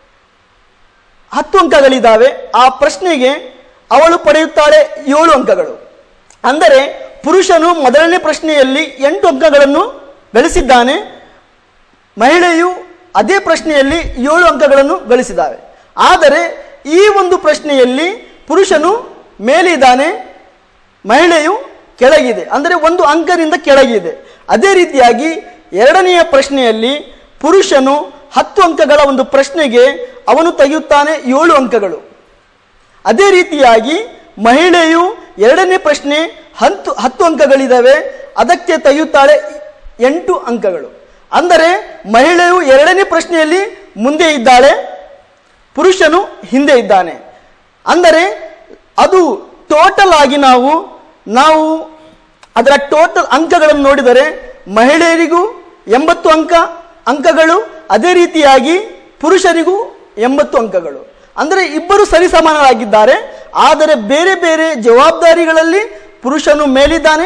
ಹತ್ತು ಅಂಕಗಳಿದ್ದಾವೆ ಆ ಪ್ರಶ್ನೆಗೆ ಅವಳು ಪಡೆಯುತ್ತಾಳೆ ಏಳು ಅಂಕಗಳು ಅಂದರೆ ಪುರುಷನು ಮೊದಲನೇ ಪ್ರಶ್ನೆಯಲ್ಲಿ ಎಂಟು ಅಂಕಗಳನ್ನು ಗಳಿಸಿದ್ದಾನೆ ಮಹಿಳೆಯು ಅದೇ ಪ್ರಶ್ನೆಯಲ್ಲಿ ಏಳು ಅಂಕಗಳನ್ನು ಗಳಿಸಿದ್ದಾವೆ ಆದರೆ ಈ ಒಂದು ಪ್ರಶ್ನೆಯಲ್ಲಿ ಪುರುಷನು ಮೇಲಿದ್ದಾನೆ ಮಹಿಳೆಯು ಕೆಳಗಿದೆ ಅಂದರೆ ಒಂದು ಅಂಕದಿಂದ ಕೆಳಗಿದೆ ಅದೇ ರೀತಿಯಾಗಿ ಎರಡನೆಯ ಪ್ರಶ್ನೆಯಲ್ಲಿ ಪುರುಷನು ಹತ್ತು ಅಂಕಗಳ ಒಂದು ಪ್ರಶ್ನೆಗೆ ಅವನು ತೆಗೆಯುತ್ತಾನೆ ಏಳು ಅಂಕಗಳು ಅದೇ ರೀತಿಯಾಗಿ ಮಹಿಳೆಯು ಎರಡನೇ ಪ್ರಶ್ನೆ ಹತ್ತು ಹತ್ತು ಅಂಕಗಳಿದ್ದಾವೆ ಅದಕ್ಕೆ ತೆಗೆಯುತ್ತಾಳೆ ಎಂಟು ಅಂಕಗಳು ಅಂದರೆ ಮಹಿಳೆಯು ಎರಡನೇ ಪ್ರಶ್ನೆಯಲ್ಲಿ ಮುಂದೆ ಇದ್ದಾಳೆ ಪುರುಷನು ಹಿಂದೆ ಇದ್ದಾನೆ ಅಂದರೆ ಅದು ಟೋಟಲ್ ಆಗಿ ನಾವು ನಾವು ಅದರ ಟೋಟಲ್ ಅಂಕಗಳನ್ನು ನೋಡಿದರೆ ಮಹಿಳೆಯರಿಗೂ ಎಂಬತ್ತು ಅಂಕ ಅಂಕಗಳು ಅದೇ ರೀತಿಯಾಗಿ ಪುರುಷರಿಗೂ ಎಂಬತ್ತು ಅಂಕಗಳು ಅಂದರೆ ಇಬ್ಬರು ಸರಿಸಮಾನರಾಗಿದ್ದಾರೆ ಆದರೆ ಬೇರೆ ಬೇರೆ ಜವಾಬ್ದಾರಿಗಳಲ್ಲಿ ಪುರುಷನು ಮೇಲಿದ್ದಾನೆ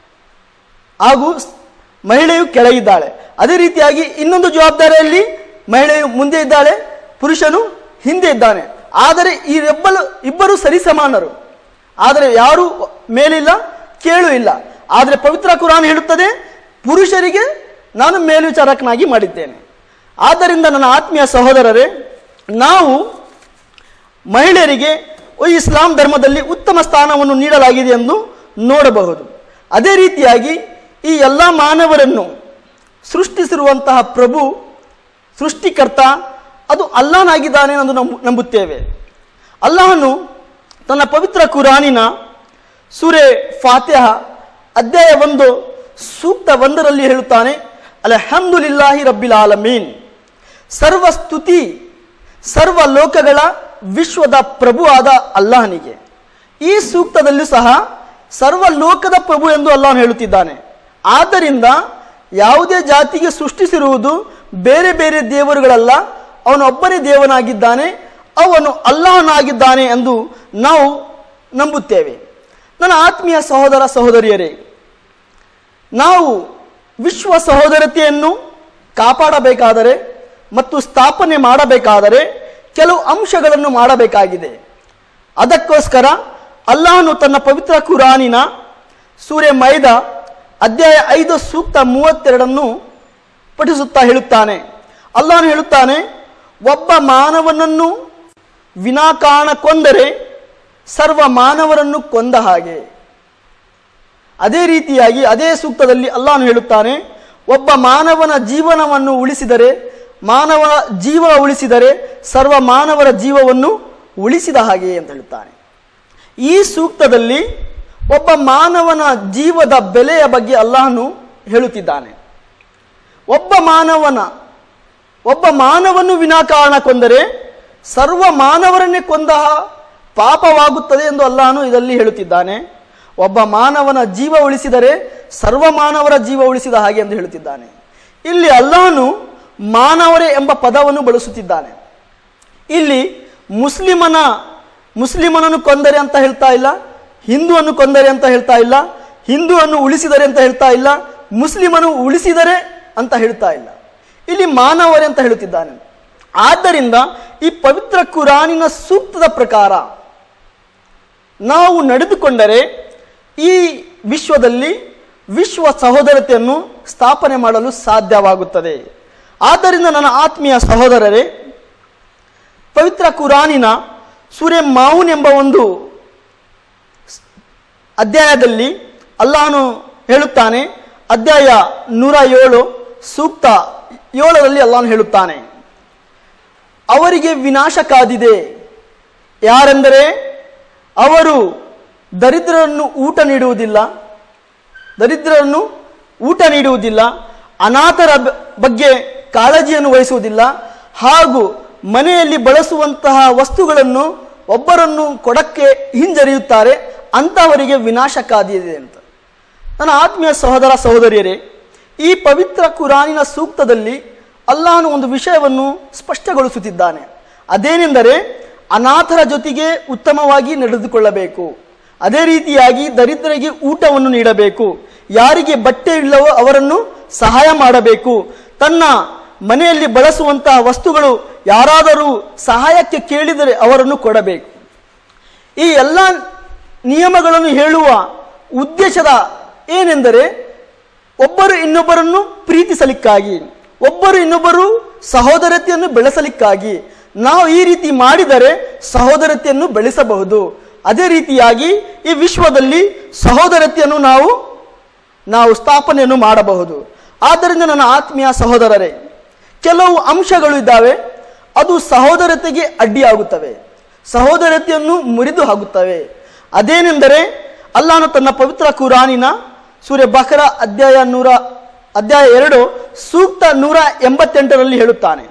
ಹಾಗೂ ಸ್- ಮಹಿಳೆಯು ಕೆಳಗಿದ್ದಾಳೆ ಅದೇ ರೀತಿಯಾಗಿ ಇನ್ನೊಂದು ಜವಾಬ್ದಾರಿಯಲ್ಲಿ ಮಹಿಳೆಯು ಮುಂದೆ ಇದ್ದಾಳೆ ಪುರುಷನು ಹಿಂದೆ ಇದ್ದಾನೆ ಆದರೆ ಈ ಇಬ್ಬರು ಇಬ್ಬರು ಸರಿಸಮಾನರು ಆದರೆ ಯಾರು ಮೇಲಿಲ್ಲ ಕೇಳು ಇಲ್ಲ ಆದರೆ ಪವಿತ್ರ ಕುರಾನ್ ಹೇಳುತ್ತದೆ ಪುರುಷರಿಗೆ ನಾನು ಮೇಲ್ವಿಚಾರಕನಾಗಿ ಮಾಡಿದ್ದೇನೆ ಆದ್ದರಿಂದ ನನ್ನ ಆತ್ಮೀಯ ಸಹೋದರರೇ ನಾವು ಮಹಿಳೆಯರಿಗೆ ಈ ಇಸ್ಲಾಂ ಧರ್ಮದಲ್ಲಿ ಉತ್ತಮ ಸ್ಥಾನವನ್ನು ನೀಡಲಾಗಿದೆ ಎಂದು ನೋಡಬಹುದು ಅದೇ ರೀತಿಯಾಗಿ ಈ ಎಲ್ಲ ಮಾನವರನ್ನು ಸೃಷ್ಟಿಸಿರುವಂತಹ ಪ್ರಭು ಸೃಷ್ಟಿಕರ್ತ ಅದು ಅಲ್ಲಾನಾಗಿದ್ದಾನೆ ಎಂದು ನಂಬು ನಂಬುತ್ತೇವೆ ಅಲ್ಲಾಹನು ತನ್ನ ಪವಿತ್ರ ಕುರಾನಿನ ಸೂರೆ ಫಾತಿಹ ಅಧ್ಯಾಯ ಒಂದು ಸೂಕ್ತ ಒಂದರಲ್ಲಿ ಹೇಳುತ್ತಾನೆ ಅಲ್ಹಮ್ದುಲಿಲ್ಲಾಹಿ ರಬ್ಬಿಲ್ ಆಲಮೀನ್ ಸರ್ವ ಸ್ತುತಿ ಸರ್ವ ಲೋಕಗಳ ವಿಶ್ವದ ಪ್ರಭು ಆದ ಅಲ್ಲಾಹನಿಗೆ ಈ ಸೂಕ್ತದಲ್ಲೂ ಸಹ ಸರ್ವ ಲೋಕದ ಪ್ರಭು ಎಂದು ಅಲ್ಲಾಹನು ಹೇಳುತ್ತಿದ್ದಾನೆ ಆದ್ದರಿಂದ ಯಾವುದೇ ಜಾತಿಗೆ ಸೃಷ್ಟಿಸಿರುವುದು ಬೇರೆ ಬೇರೆ ದೇವರುಗಳಲ್ಲ ಅವನು ಒಬ್ಬನೇ ದೇವನಾಗಿದ್ದಾನೆ ಅವನು ಅಲ್ಲಾಹನಾಗಿದ್ದಾನೆ ಎಂದು ನಾವು ನಂಬುತ್ತೇವೆ ನನ್ನ ಆತ್ಮೀಯ ಸಹೋದರ ಸಹೋದರಿಯರೇ ನಾವು ವಿಶ್ವ ಸಹೋದರತೆಯನ್ನು ಕಾಪಾಡಬೇಕಾದರೆ ಮತ್ತು ಸ್ಥಾಪನೆ ಮಾಡಬೇಕಾದರೆ ಕೆಲವು ಅಂಶಗಳನ್ನು ಮಾಡಬೇಕಾಗಿದೆ ಅದಕ್ಕೋಸ್ಕರ ಅಲ್ಲಾಹನು ತನ್ನ ಪವಿತ್ರ ಕುರಾನಿನ ಸೂರ್ಯ ಮೈದ ಅಧ್ಯಾಯ ಐದು ಸೂಕ್ತ ಮೂವತ್ತೆರಡನ್ನು ಪಠಿಸುತ್ತಾ ಹೇಳುತ್ತಾನೆ ಅಲ್ಲಾಹನು ಹೇಳುತ್ತಾನೆ ಒಬ್ಬ ಮಾನವನನ್ನು ವಿನಾಕಾರಣ ಕೊಂದರೆ ಸರ್ವ ಮಾನವರನ್ನು ಕೊಂದ ಹಾಗೆ ಅದೇ ರೀತಿಯಾಗಿ ಅದೇ ಸೂಕ್ತದಲ್ಲಿ ಅಲ್ಲಾಹನು ಹೇಳುತ್ತಾನೆ ಒಬ್ಬ ಮಾನವನ ಜೀವನವನ್ನು ಉಳಿಸಿದರೆ ಮಾನವ ಜೀವ ಉಳಿಸಿದರೆ ಸರ್ವ ಮಾನವರ ಜೀವವನ್ನು ಉಳಿಸಿದ ಹಾಗೆ ಅಂತ ಹೇಳುತ್ತಾನೆ ಈ ಸೂಕ್ತದಲ್ಲಿ ಒಬ್ಬ ಮಾನವನ ಜೀವದ ಬೆಲೆಯ ಬಗ್ಗೆ ಅಲ್ಲಾಹನು ಹೇಳುತ್ತಿದ್ದಾನೆ ಒಬ್ಬ ಮಾನವನ ಒಬ್ಬ ಮಾನವನು ವಿನಾಕಾರಣ ಕೊಂದರೆ ಸರ್ವ ಮಾನವರನ್ನೇ ಕೊಂದ ಪಾಪವಾಗುತ್ತದೆ ಎಂದು ಅಲ್ಲಾನು ಇದರಲ್ಲಿ ಹೇಳುತ್ತಿದ್ದಾನೆ ಒಬ್ಬ ಮಾನವನ ಜೀವ ಉಳಿಸಿದರೆ ಸರ್ವ ಮಾನವರ ಜೀವ ಉಳಿಸಿದ ಹಾಗೆ ಎಂದು ಹೇಳುತ್ತಿದ್ದಾನೆ ಇಲ್ಲಿ ಅಲ್ಲಾನು ಮಾನವರೇ ಎಂಬ ಪದವನ್ನು ಬಳಸುತ್ತಿದ್ದಾನೆ ಇಲ್ಲಿ ಮುಸ್ಲಿಮನ ಮುಸ್ಲಿಮನನ್ನು ಕೊಂದರೆ ಅಂತ ಹೇಳ್ತಾ ಇಲ್ಲ ಹಿಂದುವನ್ನು ಕೊಂದರೆ ಅಂತ ಹೇಳ್ತಾ ಇಲ್ಲ ಹಿಂದುವನ್ನು ಉಳಿಸಿದರೆ ಅಂತ ಹೇಳ್ತಾ ಇಲ್ಲ ಮುಸ್ಲಿಮನು ಉಳಿಸಿದರೆ ಅಂತ ಹೇಳ್ತಾ ಇಲ್ಲ ಇಲ್ಲಿ ಮಾನವರೇ ಅಂತ ಹೇಳುತ್ತಿದ್ದಾನೆ ಆದ್ದರಿಂದ ಈ ಪವಿತ್ರ ಕುರಾನಿನ ಸೂಕ್ತದ ಪ್ರಕಾರ ನಾವು ನಡೆದುಕೊಂಡರೆ ಈ ವಿಶ್ವದಲ್ಲಿ ವಿಶ್ವ ಸಹೋದರತೆಯನ್ನು ಸ್ಥಾಪನೆ ಮಾಡಲು ಸಾಧ್ಯವಾಗುತ್ತದೆ ಆದ್ದರಿಂದ ನನ್ನ ಆತ್ಮೀಯ ಸಹೋದರರೇ ಪವಿತ್ರ ಕುರಾನಿನ ಸೂರ್ಯ ಮಾವುನ್ ಎಂಬ ಒಂದು ಅಧ್ಯಾಯದಲ್ಲಿ ಅಲ್ಲಾಹನು ಹೇಳುತ್ತಾನೆ ಅಧ್ಯಾಯ ನೂರ ಏಳು ಸೂಕ್ತ ಏಳರಲ್ಲಿ ಅಲ್ಲಾಹನು ಹೇಳುತ್ತಾನೆ ಅವರಿಗೆ ವಿನಾಶ ಕಾದಿದೆ ಯಾರೆಂದರೆ ಅವರು ದರಿದ್ರರನ್ನು ಊಟ ನೀಡುವುದಿಲ್ಲ ದರಿದ್ರರನ್ನು ಊಟ ನೀಡುವುದಿಲ್ಲ ಅನಾಥರ ಬ- ಬಗ್ಗೆ ಕಾಳಜಿಯನ್ನು ವಹಿಸುವುದಿಲ್ಲ ಹಾಗೂ ಮನೆಯಲ್ಲಿ ಬಳಸುವಂತಹ ವಸ್ತುಗಳನ್ನು ಒಬ್ಬರನ್ನು ಕೊಡಕ್ಕೆ ಹಿಂಜರಿಯುತ್ತಾರೆ ಅಂಥವರಿಗೆ ವಿನಾಶ ಕಾದಿದೆ ಅಂತ ನನ್ನ ಆತ್ಮೀಯ ಸಹೋದರ ಸಹೋದರಿಯರೇ ಈ ಪವಿತ್ರ ಕುರಾನಿನ ಸೂಕ್ತದಲ್ಲಿ ಅಲ್ಲಾಹನು ಒಂದು ವಿಷಯವನ್ನು ಸ್ಪಷ್ಟಗೊಳಿಸುತ್ತಿದ್ದಾನೆ ಅದೇನೆಂದರೆ ಅನಾಥರ ಜೊತೆಗೆ ಉತ್ತಮವಾಗಿ ನಡೆದುಕೊಳ್ಳಬೇಕು ಅದೇ ರೀತಿಯಾಗಿ ದರಿದ್ರರಿಗೆ ಊಟವನ್ನು ನೀಡಬೇಕು ಯಾರಿಗೆ ಬಟ್ಟೆ ಇಲ್ಲವೋ ಅವರನ್ನು ಸಹಾಯ ಮಾಡಬೇಕು ತನ್ನ ಮನೆಯಲ್ಲಿ ಬಳಸುವಂತಹ ವಸ್ತುಗಳು ಯಾರಾದರೂ ಸಹಾಯಕ್ಕೆ ಕೇಳಿದರೆ ಅವರನ್ನು ಕೊಡಬೇಕು ಈ ಎಲ್ಲ ನಿಯಮಗಳನ್ನು ಹೇಳುವ ಉದ್ದೇಶದ ಏನೆಂದರೆ ಒಬ್ಬರು ಇನ್ನೊಬ್ಬರನ್ನು ಪ್ರೀತಿಸಲಿಕ್ಕಾಗಿ ಒಬ್ಬರು ಇನ್ನೊಬ್ಬರು ಸಹೋದರತೆಯನ್ನು ಬೆಳೆಸಲಿಕ್ಕಾಗಿ ನಾವು ಈ ರೀತಿ ಮಾಡಿದರೆ ಸಹೋದರತೆಯನ್ನು ಬೆಳೆಸಬಹುದು ಅದೇ ರೀತಿಯಾಗಿ ಈ ವಿಶ್ವದಲ್ಲಿ ಸಹೋದರತೆಯನ್ನು ನಾವು ನಾವು ಸ್ಥಾಪನೆಯನ್ನು ಮಾಡಬಹುದು ಆದ್ದರಿಂದ ನನ್ನ ಆತ್ಮೀಯ ಸಹೋದರರೇ ಕೆಲವು ಅಂಶಗಳು ಇದ್ದಾವೆ ಅದು ಸಹೋದರತೆಗೆ ಅಡ್ಡಿಯಾಗುತ್ತವೆ ಸಹೋದರತೆಯನ್ನು ಮುರಿದು ಹಾಕುತ್ತವೆ ಅದೇನೆಂದರೆ ಅಲ್ಲಾನು ತನ್ನ ಪವಿತ್ರ ಕುರಾನಿನ ಸೂರ್ಯ ಬಕರ ಅಧ್ಯಾಯ ನೂರ ಅಧ್ಯಾಯ ಎರಡು ಸೂಕ್ತ ನೂರ ಎಂಬತ್ತೆಂಟರಲ್ಲಿ ಹೇಳುತ್ತಾನೆ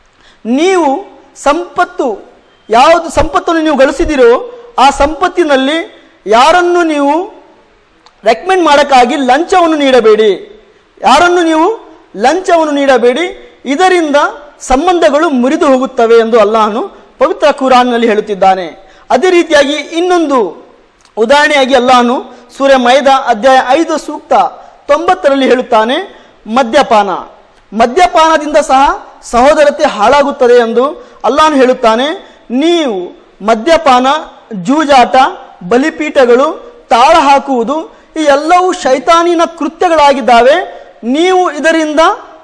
ನೀವು ಸಂಪತ್ತು ಯಾವುದು ಸಂಪತ್ತನ್ನು ನೀವು ಗಳಿಸಿದಿರೋ ಆ ಸಂಪತ್ತಿನಲ್ಲಿ ಯಾರನ್ನು ನೀವು ರೆಕಮೆಂಡ್ ಮಾಡೋಕ್ಕಾಗಿ ಲಂಚವನ್ನು ನೀಡಬೇಡಿ ಯಾರನ್ನು ನೀವು ಲಂಚವನ್ನು ನೀಡಬೇಡಿ ಇದರಿಂದ ಸಂಬಂಧಗಳು ಮುರಿದು ಹೋಗುತ್ತವೆ ಎಂದು ಅಲ್ಲಾಹನು ಪವಿತ್ರ ಕುರಾನ್ನಲ್ಲಿ ಹೇಳುತ್ತಿದ್ದಾನೆ ಅದೇ ರೀತಿಯಾಗಿ ಇನ್ನೊಂದು ಉದಾಹರಣೆಯಾಗಿ ಅಲ್ಲಾಹನು ಸೂರ್ಯ ಮೈದ ಅಧ್ಯಾಯ ಐದು ಸೂಕ್ತ ತೊಂಬತ್ತರಲ್ಲಿ ಹೇಳುತ್ತಾನೆ ಮದ್ಯಪಾನ ಮದ್ಯಪಾನದಿಂದ ಸಹ ಸಹೋದರತೆ ಹಾಳಾಗುತ್ತದೆ ಎಂದು ಅಲ್ಲಾಹನು ಹೇಳುತ್ತಾನೆ ನೀವು ಮದ್ಯಪಾನ ಜೂಜಾಟ ಬಲಿಪೀಠಗಳು ತಾಳ ಹಾಕುವುದು ಈ ಎಲ್ಲವೂ ಶೈತಾನಿನ ಕೃತ್ಯಗಳಾಗಿದ್ದಾವೆ ನೀವು ಇದರಿಂದ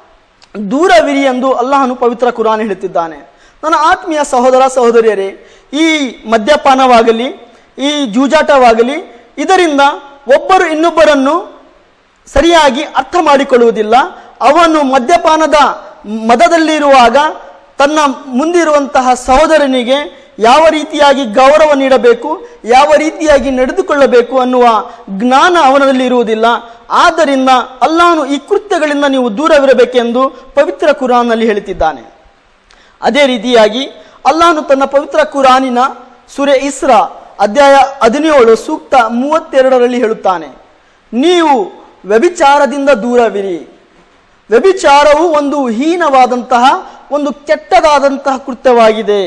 ದೂರವಿರಿ ಎಂದು ಅಲ್ಲಾಹನು ಪವಿತ್ರ ಕುರಾನ್ ಹೇಳುತ್ತಿದ್ದಾನೆ ನನ್ನ ಆತ್ಮೀಯ ಸಹೋದರ ಸಹೋದರಿಯರೇ ಈ ಮದ್ಯಪಾನವಾಗಲಿ ಈ ಜೂಜಾಟವಾಗಲಿ ಇದರಿಂದ ಒಬ್ಬರು ಇನ್ನೊಬ್ಬರನ್ನು ಸರಿಯಾಗಿ ಅರ್ಥ ಮಾಡಿಕೊಳ್ಳುವುದಿಲ್ಲ ಅವನು ಮದ್ಯಪಾನದ ಮದದಲ್ಲಿರುವಾಗ ತನ್ನ ಮುಂದಿರುವಂತಹ ಸಹೋದರನಿಗೆ ಯಾವ ರೀತಿಯಾಗಿ ಗೌರವ ನೀಡಬೇಕು ಯಾವ ರೀತಿಯಾಗಿ ನಡೆದುಕೊಳ್ಳಬೇಕು ಅನ್ನುವ ಜ್ಞಾನ ಅವನಲ್ಲಿ ಇರುವುದಿಲ್ಲ ಆದ್ದರಿಂದ ಅಲ್ಲಾಹನು ಈ ಕೃತ್ಯಗಳಿಂದ ನೀವು ದೂರವಿರಬೇಕೆಂದು ಪವಿತ್ರ ಕುರಾನ್ನಲ್ಲಿ ಹೇಳುತ್ತಿದ್ದಾನೆ ಅದೇ ರೀತಿಯಾಗಿ ಅಲ್ಲಾಹನು ತನ್ನ ಪವಿತ್ರ ಕುರಾನಿನ ಸುರೆ ಇಸ್ರಾ ಅಧ್ಯಾಯ ಹದಿನೇಳು ಸೂಕ್ತ ಮೂವತ್ತೆರಡರಲ್ಲಿ ಹೇಳುತ್ತಾನೆ ನೀವು ವ್ಯಭಿಚಾರದಿಂದ ದೂರವಿರಿ ವ್ಯಭಿಚಾರವು ಒಂದು ಹೀನವಾದಂತಹ ಒಂದು ಕೆಟ್ಟದಾದಂತಹ ಕೃತ್ಯವಾಗಿದೆ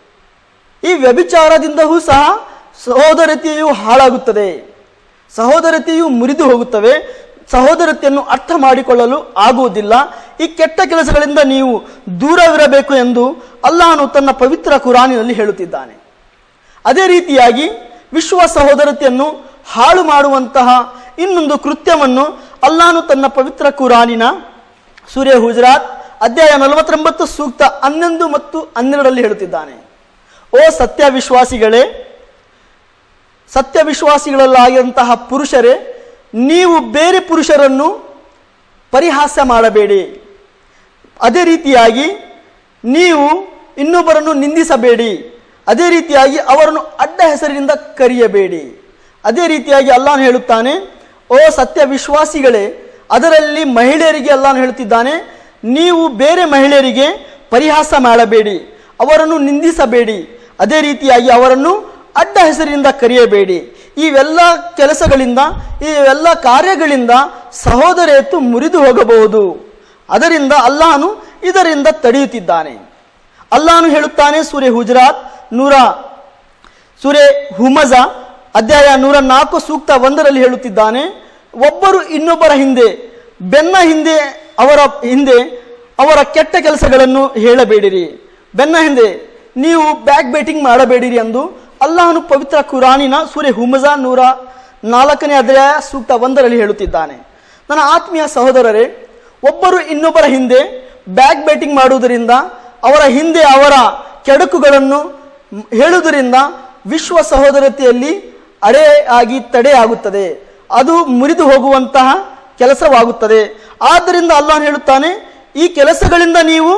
ಈ ವ್ಯಭಿಚಾರದಿಂದಲೂ ಸಹ ಸಹೋದರತೆಯು ಹಾಳಾಗುತ್ತದೆ ಸಹೋದರತೆಯು ಮುರಿದು ಹೋಗುತ್ತವೆ ಸಹೋದರತೆಯನ್ನು ಅರ್ಥ ಮಾಡಿಕೊಳ್ಳಲು ಆಗುವುದಿಲ್ಲ ಈ ಕೆಟ್ಟ ಕೆಲಸಗಳಿಂದ ನೀವು ದೂರವಿರಬೇಕು ಎಂದು ಅಲ್ಲಾಹನು ತನ್ನ ಪವಿತ್ರ ಕುರಾನಿನಲ್ಲಿ ಹೇಳುತ್ತಿದ್ದಾನೆ ಅದೇ ರೀತಿಯಾಗಿ ವಿಶ್ವ ಸಹೋದರತೆಯನ್ನು ಹಾಳು ಮಾಡುವಂತಹ ಇನ್ನೊಂದು ಕೃತ್ಯವನ್ನು ಅಲ್ಲಾಹನು ತನ್ನ ಪವಿತ್ರ ಕುರಾನಿನ ಸೂರ್ಯ ಗುಜರಾತ್ ಅಧ್ಯಾಯ ನಲವತ್ತೊಂಬತ್ತು ಸೂಕ್ತ ಹನ್ನೊಂದು ಮತ್ತು ಹನ್ನೆರಡರಲ್ಲಿ ಹೇಳುತ್ತಿದ್ದಾನೆ ಓ ಸತ್ಯ ವಿಶ್ವಾಸಿಗಳೇ ಸತ್ಯ ವಿಶ್ವಾಸಿಗಳಲ್ಲಾಗಿರುವಂತಹ ಪುರುಷರೇ ನೀವು ಬೇರೆ ಪುರುಷರನ್ನು ಪರಿಹಾಸ್ಯ ಮಾಡಬೇಡಿ ಅದೇ ರೀತಿಯಾಗಿ ನೀವು ಇನ್ನೊಬ್ಬರನ್ನು ನಿಂದಿಸಬೇಡಿ ಅದೇ ರೀತಿಯಾಗಿ ಅವರನ್ನು ಅಡ್ಡ ಹೆಸರಿನಿಂದ ಕರೆಯಬೇಡಿ ಅದೇ ರೀತಿಯಾಗಿ ಅಲ್ಲಾಹನು ಹೇಳುತ್ತಾನೆ ಓ ಸತ್ಯ ವಿಶ್ವಾಸಿಗಳೇ ಅದರಲ್ಲಿ ಮಹಿಳೆಯರಿಗೆ ಅಲ್ಲಾನು ಹೇಳುತ್ತಿದ್ದಾನೆ ನೀವು ಬೇರೆ ಮಹಿಳೆಯರಿಗೆ ಪರಿಹಾಸ ಮಾಡಬೇಡಿ ಅವರನ್ನು ನಿಂದಿಸಬೇಡಿ ಅದೇ ರೀತಿಯಾಗಿ ಅವರನ್ನು ಅಡ್ಡ ಹೆಸರಿನಿಂದ ಕರೆಯಬೇಡಿ ಇವೆಲ್ಲ ಕೆಲಸಗಳಿಂದ ಇವೆಲ್ಲ ಕಾರ್ಯಗಳಿಂದ ಸಹೋದರಿಯತ್ತು ಮುರಿದು ಹೋಗಬಹುದು ಅದರಿಂದ ಅಲ್ಲಾಹನು ಇದರಿಂದ ತಡೆಯುತ್ತಿದ್ದಾನೆ ಅಲ್ಲಾಹನು ಹೇಳುತ್ತಾನೆ ಸೂರ್ಯ ಹುಜರಾತ್ ನೂರ ಸೂರ್ಯ ಹುಮಜ ಅಧ್ಯಾಯ ನೂರ ನಾಲ್ಕು ಸೂಕ್ತ ಒಂದರಲ್ಲಿ ಹೇಳುತ್ತಿದ್ದಾನೆ ಒಬ್ಬರು ಇನ್ನೊಬ್ಬರ ಹಿಂದೆ ಬೆನ್ನ ಹಿಂದೆ ಅವರ ಹಿಂದೆ ಅವರ ಕೆಟ್ಟ ಕೆಲಸಗಳನ್ನು ಹೇಳಬೇಡಿರಿ ಬೆನ್ನ ಹಿಂದೆ ನೀವು ಬ್ಯಾಕ್ ಬೇಟಿಂಗ್ ಮಾಡಬೇಡಿರಿ ಎಂದು ಅಲ್ಲಾಹನು ಪವಿತ್ರ ಕುರಾನಿನ ಸೂರ್ಯ ಹುಮಜ ನೂರ ನಾಲ್ಕನೇ ಅಧ್ಯಾಯ ಸೂಕ್ತ ಒಂದರಲ್ಲಿ ಹೇಳುತ್ತಿದ್ದಾನೆ ನನ್ನ ಆತ್ಮೀಯ ಸಹೋದರರೇ ಒಬ್ಬರು ಇನ್ನೊಬ್ಬರ ಹಿಂದೆ ಬ್ಯಾಕ್ ಬೇಟಿಂಗ್ ಮಾಡುವುದರಿಂದ ಅವರ ಹಿಂದೆ ಅವರ ಕೆಡಕುಗಳನ್ನು ಮ್- ಹೇಳುವುದರಿಂದ ವಿಶ್ವ ಸಹೋದರತೆಯಲ್ಲಿ ಅಡೆ ಆಗಿ ತಡೆಯಾಗುತ್ತದೆ ಅದು ಮುರಿದು ಹೋಗುವಂತಹ ಕೆಲಸವಾಗುತ್ತದೆ ಆದ್ದರಿಂದ ಅಲ್ಲಾಹ್ ಹೇಳುತ್ತಾನೆ ಈ ಕೆಲಸಗಳಿಂದ ನೀವು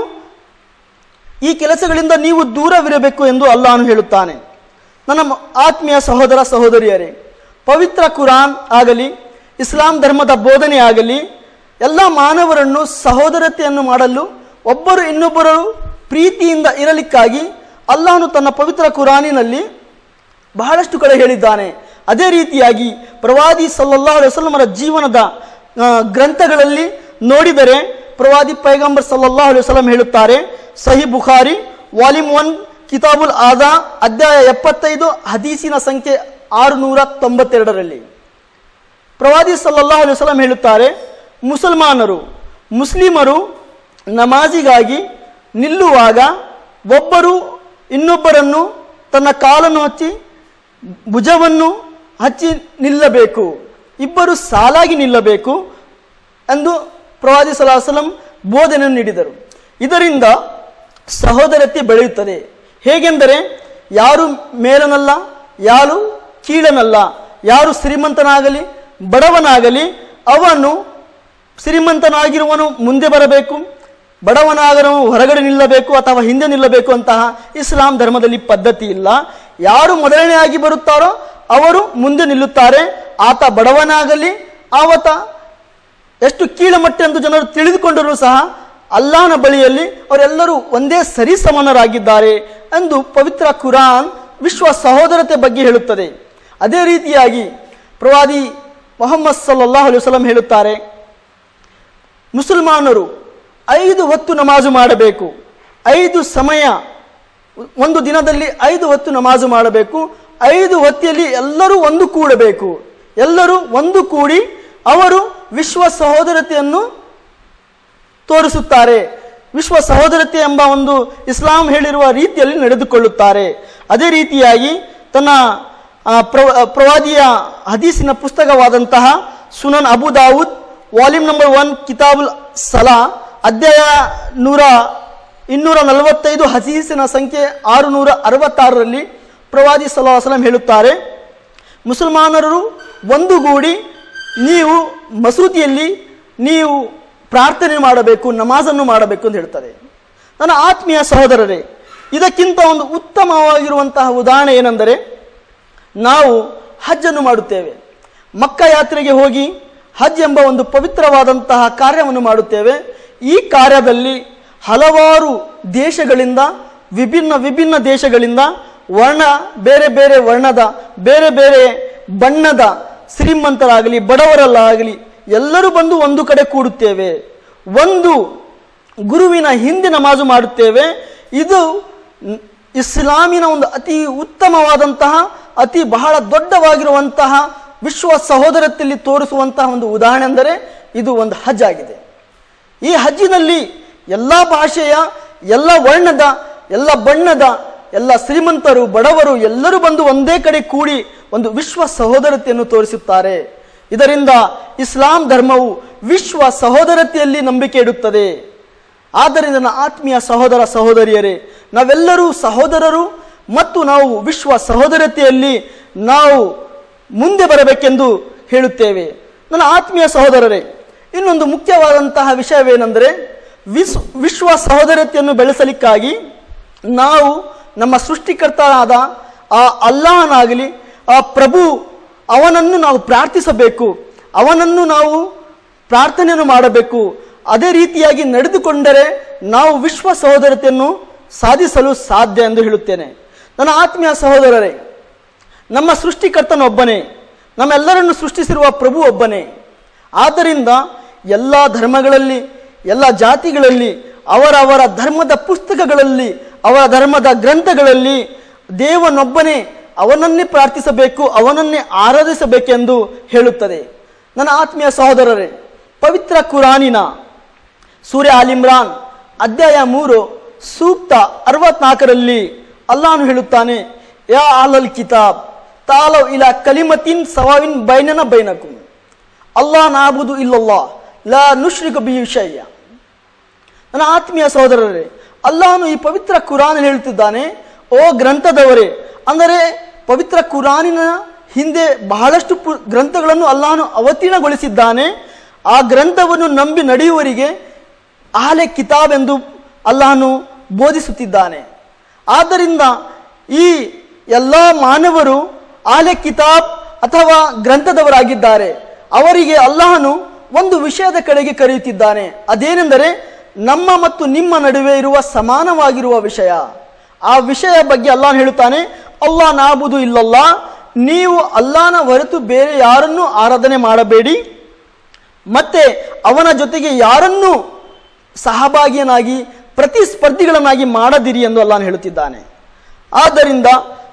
ಈ ಕೆಲಸಗಳಿಂದ ನೀವು ದೂರವಿರಬೇಕು ಎಂದು ಅಲ್ಲಾಹನು ಹೇಳುತ್ತಾನೆ ನನ್ನ ಮ- ಆತ್ಮೀಯ ಸಹೋದರ ಸಹೋದರಿಯರೇ ಪವಿತ್ರ ಕುರಾನ್ ಆಗಲಿ ಇಸ್ಲಾಂ ಧರ್ಮದ ಬೋಧನೆ ಆಗಲಿ ಎಲ್ಲ ಮಾನವರನ್ನು ಸಹೋದರತೆಯನ್ನು ಮಾಡಲು ಒಬ್ಬರು ಇನ್ನೊಬ್ಬರು ಪ್ರೀತಿಯಿಂದ ಇರಲಿಕ್ಕಾಗಿ ಅಲ್ಲಾಹನು ತನ್ನ ಪವಿತ್ರ ಕುರಾನಿನಲ್ಲಿ ಬಹಳಷ್ಟು ಕಡೆ ಹೇಳಿದ್ದಾನೆ ಅದೇ ರೀತಿಯಾಗಿ ಪ್ರವಾದಿ ಸಲ್ಲಲ್ಲಾಹು ಅಲೈಹಿ ವಸಲ್ಲಮರ ಜೀವನದ ಆ, ಗ್ರಂಥಗಳಲ್ಲಿ ನೋಡಿದರೆ ಪ್ರವಾದಿ ಪೈಗಂಬರ್ ಸಲ್ಲಲ್ಲಾಹು ಅಲೈಹಿ ವಸಲ್ಲಂ ಹೇಳುತ್ತಾರೆ ಸಹಿ ಬುಖಾರಿ ವಾಲ್ಯೂಮ್ ಒನ್ ಕಿತಾಬುಲ್ ಆದಾ ಅಧ್ಯಾಯ ಎಪ್ಪತ್ತೈದು ಹದೀಸಿನ ಸಂಖ್ಯೆ ಆರುನೂರ ತೊಂಬತ್ತೆರಡರಲ್ಲಿ ಪ್ರವಾದಿ ಸಲ್ಲಲ್ಲಾಹು ಅಲೈಹಿ ವಸಲ್ಲಂ ಹೇಳುತ್ತಾರೆ ಮುಸಲ್ಮಾನರು ಮುಸ್ಲಿಮರು ನಮಾಜಿಗಾಗಿ ನಿಲ್ಲುವಾಗ ಒಬ್ಬರು ಇನ್ನೊಬ್ಬರನ್ನು ತನ್ನ ಕಾಲನ್ನು ಹಚ್ಚಿ ಭುಜವನ್ನು ಹಚ್ಚಿ ನಿಲ್ಲಬೇಕು ಇಬ್ಬರು ಸಾಲಾಗಿ ನಿಲ್ಲಬೇಕು ಎಂದು ಪ್ರವಾದಿ ಸಲಾಹು ವಸಲ್ಲಂ ಬೋಧನೆಯನ್ನು ನೀಡಿದರು ಇದರಿಂದ ಸಹೋದರತೆ ಬೆಳೆಯುತ್ತದೆ ಹೇಗೆಂದರೆ ಯಾರು ಮೇಲನಲ್ಲ ಯಾರು ಕೀಳನಲ್ಲ ಯಾರು ಶ್ರೀಮಂತನಾಗಲಿ ಬಡವನಾಗಲಿ ಅವನು ಶ್ರೀಮಂತನಾಗಿರುವನು ಮುಂದೆ ಬರಬೇಕು ಬಡವನಾಗರವನು ಹೊರಗಡೆ ನಿಲ್ಲಬೇಕು ಅಥವಾ ಹಿಂದೆ ನಿಲ್ಲಬೇಕು ಅಂತಹ ಇಸ್ಲಾಂ ಧರ್ಮದಲ್ಲಿ ಪದ್ಧತಿ ಇಲ್ಲ ಯಾರು ಮೊದಲನೆಯಾಗಿ ಬರುತ್ತಾರೋ ಅವರು ಮುಂದೆ ನಿಲ್ಲುತ್ತಾರೆ ಆತ ಬಡವನಾಗಲಿ ಆವತ ಎಷ್ಟು ಕೀಳಮಟ್ಟ ಎಂದು ಜನರು ತಿಳಿದುಕೊಂಡರೂ ಸಹ ಅಲ್ಲಾಹನ ಬಳಿಯಲ್ಲಿ ಅವರೆಲ್ಲರೂ ಒಂದೇ ಸರಿಸಮಾನರಾಗಿದ್ದಾರೆ ಎಂದು ಪವಿತ್ರ ಕುರಾನ್ ವಿಶ್ವ ಸಹೋದರತೆ ಬಗ್ಗೆ ಹೇಳುತ್ತದೆ ಅದೇ ರೀತಿಯಾಗಿ ಪ್ರವಾದಿ ಮೊಹಮ್ಮದ್ ಸಲ್ಲಲ್ಲಾಹು ಅಲೈಹಿ ವಸಲ್ಲಂ ಹೇಳುತ್ತಾರೆ ಮುಸಲ್ಮಾನರು ಐದು ಹೊತ್ತು ನಮಾಜು ಮಾಡಬೇಕು ಐದು ಸಮಯ ಒಂದು ದಿನದಲ್ಲಿ ಐದು ಹೊತ್ತು ನಮಾಜು ಮಾಡಬೇಕು ಐದು ಹೊತ್ತಿಯಲ್ಲಿ ಎಲ್ಲರೂ ಒಂದು ಕೂಡಬೇಕು ಎಲ್ಲರೂ ಒಂದು ಕೂಡಿ ಅವರು ವಿಶ್ವ ಸಹೋದರತೆಯನ್ನು ತೋರಿಸುತ್ತಾರೆ ವಿಶ್ವ ಸಹೋದರತೆ ಎಂಬ ಒಂದು ಇಸ್ಲಾಂ ಹೇಳಿರುವ ರೀತಿಯಲ್ಲಿ ನಡೆದುಕೊಳ್ಳುತ್ತಾರೆ ಅದೇ ರೀತಿಯಾಗಿ ತನ್ನ ಆ, ಪ್ರವ- ಪ್ರವಾದಿಯ ಹದೀಸಿನ ಪುಸ್ತಕವಾದಂತಹ Sunan Abu Dawud volume number one ಕಿತಾಬುಲ್ ಸಲಾ ಅಧ್ಯಾಯ ನೂರ ಇನ್ನೂರ ನಲವತ್ತೈದು ಹದೀಸಿನ ಸಂಖ್ಯೆ ಆರುನೂರ ಅರವತ್ತಾರರಲ್ಲಿ ಪ್ರವಾದಿ ಸಲ್ಲಾ ವಸಲಂ ಹೇಳುತ್ತಾರೆ ಮುಸಲ್ಮಾನರು ಒಂದುಗೂಡಿ ನೀವು ಮಸೂದಿಯಲ್ಲಿ ನೀವು ಪ್ರಾರ್ಥನೆ ಮಾಡಬೇಕು ನಮಾಜನ್ನು ಮಾಡಬೇಕು ಅಂತ ಹೇಳ್ತಾರೆ ನನ್ನ ಆತ್ಮೀಯ ಸಹೋದರರೇ ಇದಕ್ಕಿಂತ ಒಂದು ಉತ್ತಮವಾಗಿರುವಂತಹ ಉದಾಹರಣೆ ಏನೆಂದರೆ ನಾವು ಹಜ್ಜನ್ನು ಮಾಡುತ್ತೇವೆ ಮಕ್ಕ ಯಾತ್ರೆಗೆ ಹೋಗಿ ಹಜ್ ಎಂಬ ಒಂದು ಪವಿತ್ರವಾದಂತಹ ಕಾರ್ಯವನ್ನು ಮಾಡುತ್ತೇವೆ ಈ ಕಾರ್ಯದಲ್ಲಿ ಹಲವಾರು ದೇಶಗಳಿಂದ ವಿಭಿನ್ನ ವಿಭಿನ್ನ ದೇಶಗಳಿಂದ ವರ್ಣ ಬೇರೆ ಬೇರೆ ವರ್ಣದ ಬೇರೆ ಬೇರೆ ಬಣ್ಣದ ಶ್ರೀಮಂತರಾಗಲಿ ಬಡವರಲ್ಲಾಗಲಿ ಎಲ್ಲರೂ ಬಂದು ಒಂದು ಕಡೆ ಕೂಡುತ್ತೇವೆ ಒಂದು ಗುರುವಿನ ಹಿಂದೆ ನಮಾಜು ಮಾಡುತ್ತೇವೆ ಇದು ನ್- ಇಸ್ಲಾಮಿನ ಒಂದು ಅತಿ ಉತ್ತಮವಾದಂತಹ ಅತಿ ಬಹಳ ದೊಡ್ಡವಾಗಿರುವಂತಹ ವಿಶ್ವ ಸಹೋದರತೆಯಲ್ಲಿ ತೋರಿಸುವಂತಹ ಒಂದು ಉದಾಹರಣೆ ಅಂದರೆ ಇದು ಒಂದು ಹಜ್ ಆಗಿದೆ ಈ ಹಜ್ಜಿನಲ್ಲಿ ಎಲ್ಲ ಭಾಷೆಯ ಎಲ್ಲ ವರ್ಣದ ಎಲ್ಲ ಬಣ್ಣದ ಎಲ್ಲ ಶ್ರೀಮಂತರು ಬಡವರು ಎಲ್ಲರೂ ಬಂದು ಒಂದೇ ಕಡೆ ಕೂಡಿ ಒಂದು ವಿಶ್ವ ಸಹೋದರತೆಯನ್ನು ತೋರಿಸುತ್ತಾರೆ ಇದರಿಂದ ಇಸ್ಲಾಂ ಧರ್ಮವು ವಿಶ್ವ ಸಹೋದರತೆಯಲ್ಲಿ ನಂಬಿಕೆ ಇಡುತ್ತದೆ ಆದ್ದರಿಂದ ನನ್ನ ಆತ್ಮೀಯ ಸಹೋದರ ಸಹೋದರಿಯರೇ ನಾವೆಲ್ಲರೂ ಸಹೋದರರು ಮತ್ತು ನಾವು ವಿಶ್ವ ಸಹೋದರತೆಯಲ್ಲಿ ನಾವು ಮುಂದೆ ಬರಬೇಕೆಂದು ಹೇಳುತ್ತೇವೆ ನನ್ನ ಆತ್ಮೀಯ ಸಹೋದರರೇ ಇನ್ನೊಂದು ಮುಖ್ಯವಾದಂತಹ ವಿಷಯವೇನೆಂದರೆ ವಿಶ್ವ ವಿಶ್ವ ಸಹೋದರತೆಯನ್ನು ಬೆಳೆಸಲಿಕ್ಕಾಗಿ ನಾವು ನಮ್ಮ ಸೃಷ್ಟಿಕರ್ತನಾದ ಆ ಅಲ್ಲಾಹನಾಗಲಿ ಆ ಪ್ರಭು ಅವನನ್ನು ನಾವು ಪ್ರಾರ್ಥಿಸಬೇಕು ಅವನನ್ನು ನಾವು ಪ್ರಾರ್ಥನೆಯನ್ನು ಮಾಡಬೇಕು ಅದೇ ರೀತಿಯಾಗಿ ನಡೆದುಕೊಂಡರೆ ನಾವು ವಿಶ್ವ ಸಹೋದರತೆಯನ್ನು ಸಾಧಿಸಲು ಸಾಧ್ಯ ಎಂದು ಹೇಳುತ್ತೇನೆ ನನ್ನ ಆತ್ಮೀಯ ಸಹೋದರರೇ ನಮ್ಮ ಸೃಷ್ಟಿಕರ್ತನೊಬ್ಬನೇ ನಮ್ಮೆಲ್ಲರನ್ನು ಸೃಷ್ಟಿಸಿರುವ ಪ್ರಭು ಒಬ್ಬನೇ ಆದ್ದರಿಂದ ಎಲ್ಲ ಧರ್ಮಗಳಲ್ಲಿ ಎಲ್ಲ ಜಾತಿಗಳಲ್ಲಿ ಅವರವರ ಧರ್ಮದ ಪುಸ್ತಕಗಳಲ್ಲಿ ಅವರ ಧರ್ಮದ ಗ್ರಂಥಗಳಲ್ಲಿ ದೇವನೊಬ್ಬನೇ ಅವನನ್ನೇ ಪ್ರಾರ್ಥಿಸಬೇಕು ಅವನನ್ನೇ ಆರಾಧಿಸಬೇಕೆಂದು ಹೇಳುತ್ತದೆ ನನ್ನ ಆತ್ಮೀಯ ಸಹೋದರರೇ ಪವಿತ್ರ ಕುರಾನಿನ ಸೂರ್ಯ ಆಲಿಮ್ರಾನ್ ಅಧ್ಯಾಯ ಮೂರು ಸೂಕ್ತ ಅರವತ್ನಾಲ್ಕರಲ್ಲಿ ಅಲ್ಲಾನು ಹೇಳುತ್ತಾನೆ ಯಾ ಆಲಲ್ ಕಿತಾಬ್ ತಾಲವ್ ಇಲ ಕಲಿಮತಿನ್ ಸವಾವಿನ್ ಬೈನನ ಬೈನಕು ಅಲ್ಲಾ ನಾಬುದು ಇಲ್ಲಲ್ಲಾ ಲಾ ನುಶ್ರಿಕ ಬಿ ವಿಷಯ ನನ್ನ ಆತ್ಮೀಯ ಸಹೋದರರೇ ಅಲ್ಲಾಹನು ಈ ಪವಿತ್ರ ಕುರಾನ್ ಹೇಳುತ್ತಿದ್ದಾನೆ ಓ ಗ್ರಂಥದವರೇ ಅಂದರೆ ಪವಿತ್ರ ಕುರಾನಿನ ಹಿಂದೆ ಬಹಳಷ್ಟು ಪು- ಗ್ರಂಥಗಳನ್ನು ಅಲ್ಲಾಹನು ಅವತೀರ್ಣಗೊಳಿಸಿದ್ದಾನೆ ಆ ಗ್ರಂಥವನ್ನು ನಂಬಿ ನಡೆಯುವವರಿಗೆ ಆಲೆ ಕಿತಾಬ್ ಎಂದು ಅಲ್ಲಾಹನು ಬೋಧಿಸುತ್ತಿದ್ದಾನೆ ಆದ್ದರಿಂದ ಈ ಎಲ್ಲ ಮಾನವರು ಆಲೆ ಕಿತಾಬ್ ಅಥವಾ ಗ್ರಂಥದವರಾಗಿದ್ದಾರೆ ಅವರಿಗೆ ಅಲ್ಲಾಹನು ಒಂದು ವಿಷಯದ ಕಡೆಗೆ ಕರೆಯುತ್ತಿದ್ದಾನೆ ಅದೇನೆಂದರೆ ನಮ್ಮ ಮತ್ತು ನಿಮ್ಮ ನಡುವೆ ಇರುವ ಸಮಾನವಾಗಿರುವ ವಿಷಯ ಆ ವಿಷಯ ಬಗ್ಗೆ ಅಲ್ಲಾಹ್ ಹೇಳುತ್ತಾನೆ ಅಲ್ಲಾ ನಾಬುದು ಇಲ್ಲಲ್ಲ ನೀವು ಅಲ್ಲಾನ ಹೊರತು ಬೇರೆ ಯಾರನ್ನೂ ಆರಾಧನೆ ಮಾಡಬೇಡಿ ಮತ್ತೆ ಅವನ ಜೊತೆಗೆ ಯಾರನ್ನೂ ಸಹಭಾಗಿಯನಾಗಿ ಪ್ರತಿಸ್ಪರ್ಧಿಗಳನ್ನಾಗಿ ಮಾಡದಿರಿ ಎಂದು ಅಲ್ಲಾಹ್ ಹೇಳುತ್ತಿದ್ದಾನೆ ಆದ್ದರಿಂದ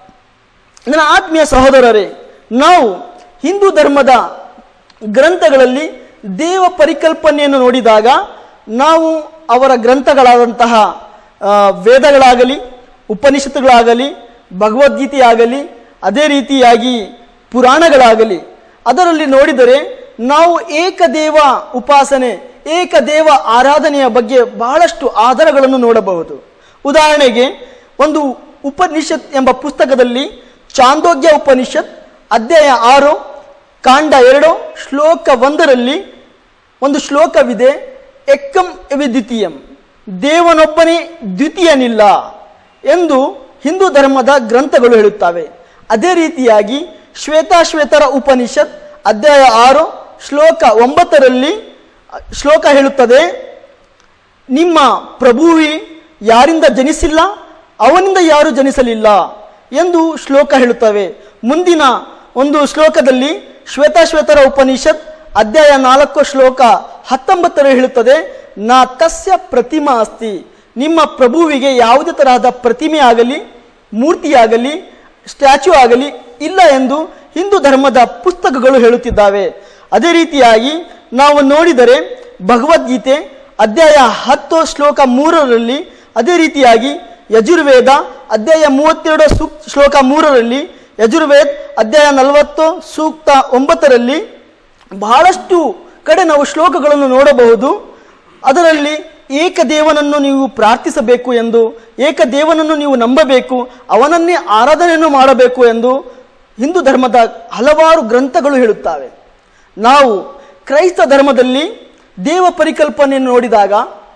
ನನ್ನ ಆತ್ಮೀಯ ಸಹೋದರರೇ ನಾವು ಹಿಂದೂ ಧರ್ಮದ ಗ್ರಂಥಗಳಲ್ಲಿ ದೇವ ಪರಿಕಲ್ಪನೆಯನ್ನು ನೋಡಿದಾಗ ನಾವು ಅವರ ಗ್ರಂಥಗಳಾದಂತಹ ಆ, ವೇದಗಳಾಗಲಿ ಉಪನಿಷತ್ತುಗಳಾಗಲಿ ಭಗವದ್ಗೀತೆಯಾಗಲಿ ಅದೇ ರೀತಿಯಾಗಿ ಪುರಾಣಗಳಾಗಲಿ ಅದರಲ್ಲಿ ನೋಡಿದರೆ ನಾವು ಏಕದೇವ ಉಪಾಸನೆ ಏಕದೇವ ಆರಾಧನೆಯ ಬಗ್ಗೆ ಬಹಳಷ್ಟು ಆಧಾರಗಳನ್ನು ನೋಡಬಹುದು ಉದಾಹರಣೆಗೆ ಒಂದು ಉಪನಿಷತ್ ಎಂಬ ಪುಸ್ತಕದಲ್ಲಿ ಚಾಂದೋಗ್ಯ ಉಪನಿಷತ್ ಅಧ್ಯಾಯ ಆರು ಕಾಂಡ ಎರಡು ಶ್ಲೋಕ ಒಂದರಲ್ಲಿ ಒಂದು ಶ್ಲೋಕವಿದೆ ಎಕ್ಕಂ ದ್ವಿತೀಯಂ ದೇವನೊಬ್ಬನೇ ದ್ವಿತೀಯನಿಲ್ಲ ಎಂದು ಹಿಂದೂ ಧರ್ಮದ ಗ್ರಂಥಗಳು ಹೇಳುತ್ತವೆ ಅದೇ ರೀತಿಯಾಗಿ ಶ್ವೇತಾಶ್ವೇತರ ಉಪನಿಷತ್ ಅಧ್ಯಾಯ ಆರು ಶ್ಲೋಕ ಒಂಬತ್ತರಲ್ಲಿ ಶ್ಲೋಕ ಹೇಳುತ್ತದೆ ನಿಮ್ಮ ಪ್ರಭುವಿ ಯಾರಿಂದ ಜನಿಸಿಲ್ಲ ಅವನಿಂದ ಯಾರು ಜನಿಸಲಿಲ್ಲ ಎಂದು ಶ್ಲೋಕ ಹೇಳುತ್ತವೆ ಮುಂದಿನ ಒಂದು ಶ್ಲೋಕದಲ್ಲಿ ಶ್ವೇತಾಶ್ವೇತರ ಉಪನಿಷತ್ ಅಧ್ಯಾಯ ನಾಲ್ಕು ಶ್ಲೋಕ ಹತ್ತೊಂಬತ್ತರ ಹೇಳುತ್ತದೆ ನಾ ತಸ್ಯ ಪ್ರತಿಮಾ ಅಸ್ತಿ ನಿಮ್ಮ ಪ್ರಭುವಿಗೆ ಯಾವುದೇ ತರಹದ ಪ್ರತಿಮೆ ಆಗಲಿ ಮೂರ್ತಿಯಾಗಲಿ ಸ್ಟ್ಯಾಚ್ಯೂ ಆಗಲಿ ಇಲ್ಲ ಎಂದು ಹಿಂದೂ ಧರ್ಮದ ಪುಸ್ತಕಗಳು ಹೇಳುತ್ತಿದ್ದಾವೆ ಅದೇ ರೀತಿಯಾಗಿ ನಾವು ನೋಡಿದರೆ ಭಗವದ್ಗೀತೆ ಅಧ್ಯಾಯ ಹತ್ತು ಶ್ಲೋಕ ಮೂರರಲ್ಲಿ ಅದೇ ರೀತಿಯಾಗಿ ಯಜುರ್ವೇದ ಅಧ್ಯಾಯ ಮೂವತ್ತೆರಡು ಸೂಕ್ ಶ್ಲೋಕ ಮೂರರಲ್ಲಿ ಯಜುರ್ವೇದ್ ಅಧ್ಯಾಯ ನಲವತ್ತು ಸೂಕ್ತ ಒಂಬತ್ತರಲ್ಲಿ ಬಹಳಷ್ಟು ಕಡೆ ನಾವು ಶ್ಲೋಕಗಳನ್ನು ನೋಡಬಹುದು ಅದರಲ್ಲಿ ಏಕದೇವನನ್ನು ನೀವು ಪ್ರಾರ್ಥಿಸಬೇಕು ಎಂದು ಏಕದೇವನನ್ನು ನೀವು ನಂಬಬೇಕು ಅವನನ್ನೇ ಆರಾಧನೆಯನ್ನು ಮಾಡಬೇಕು ಎಂದು ಹಿಂದೂ ಧರ್ಮದ ಹಲವಾರು ಗ್ರಂಥಗಳು ಹೇಳುತ್ತವೆ ನಾವು ಕ್ರೈಸ್ತ ಧರ್ಮದಲ್ಲಿ ದೇವ ಪರಿಕಲ್ಪನೆಯನ್ನು ನೋಡಿದಾಗ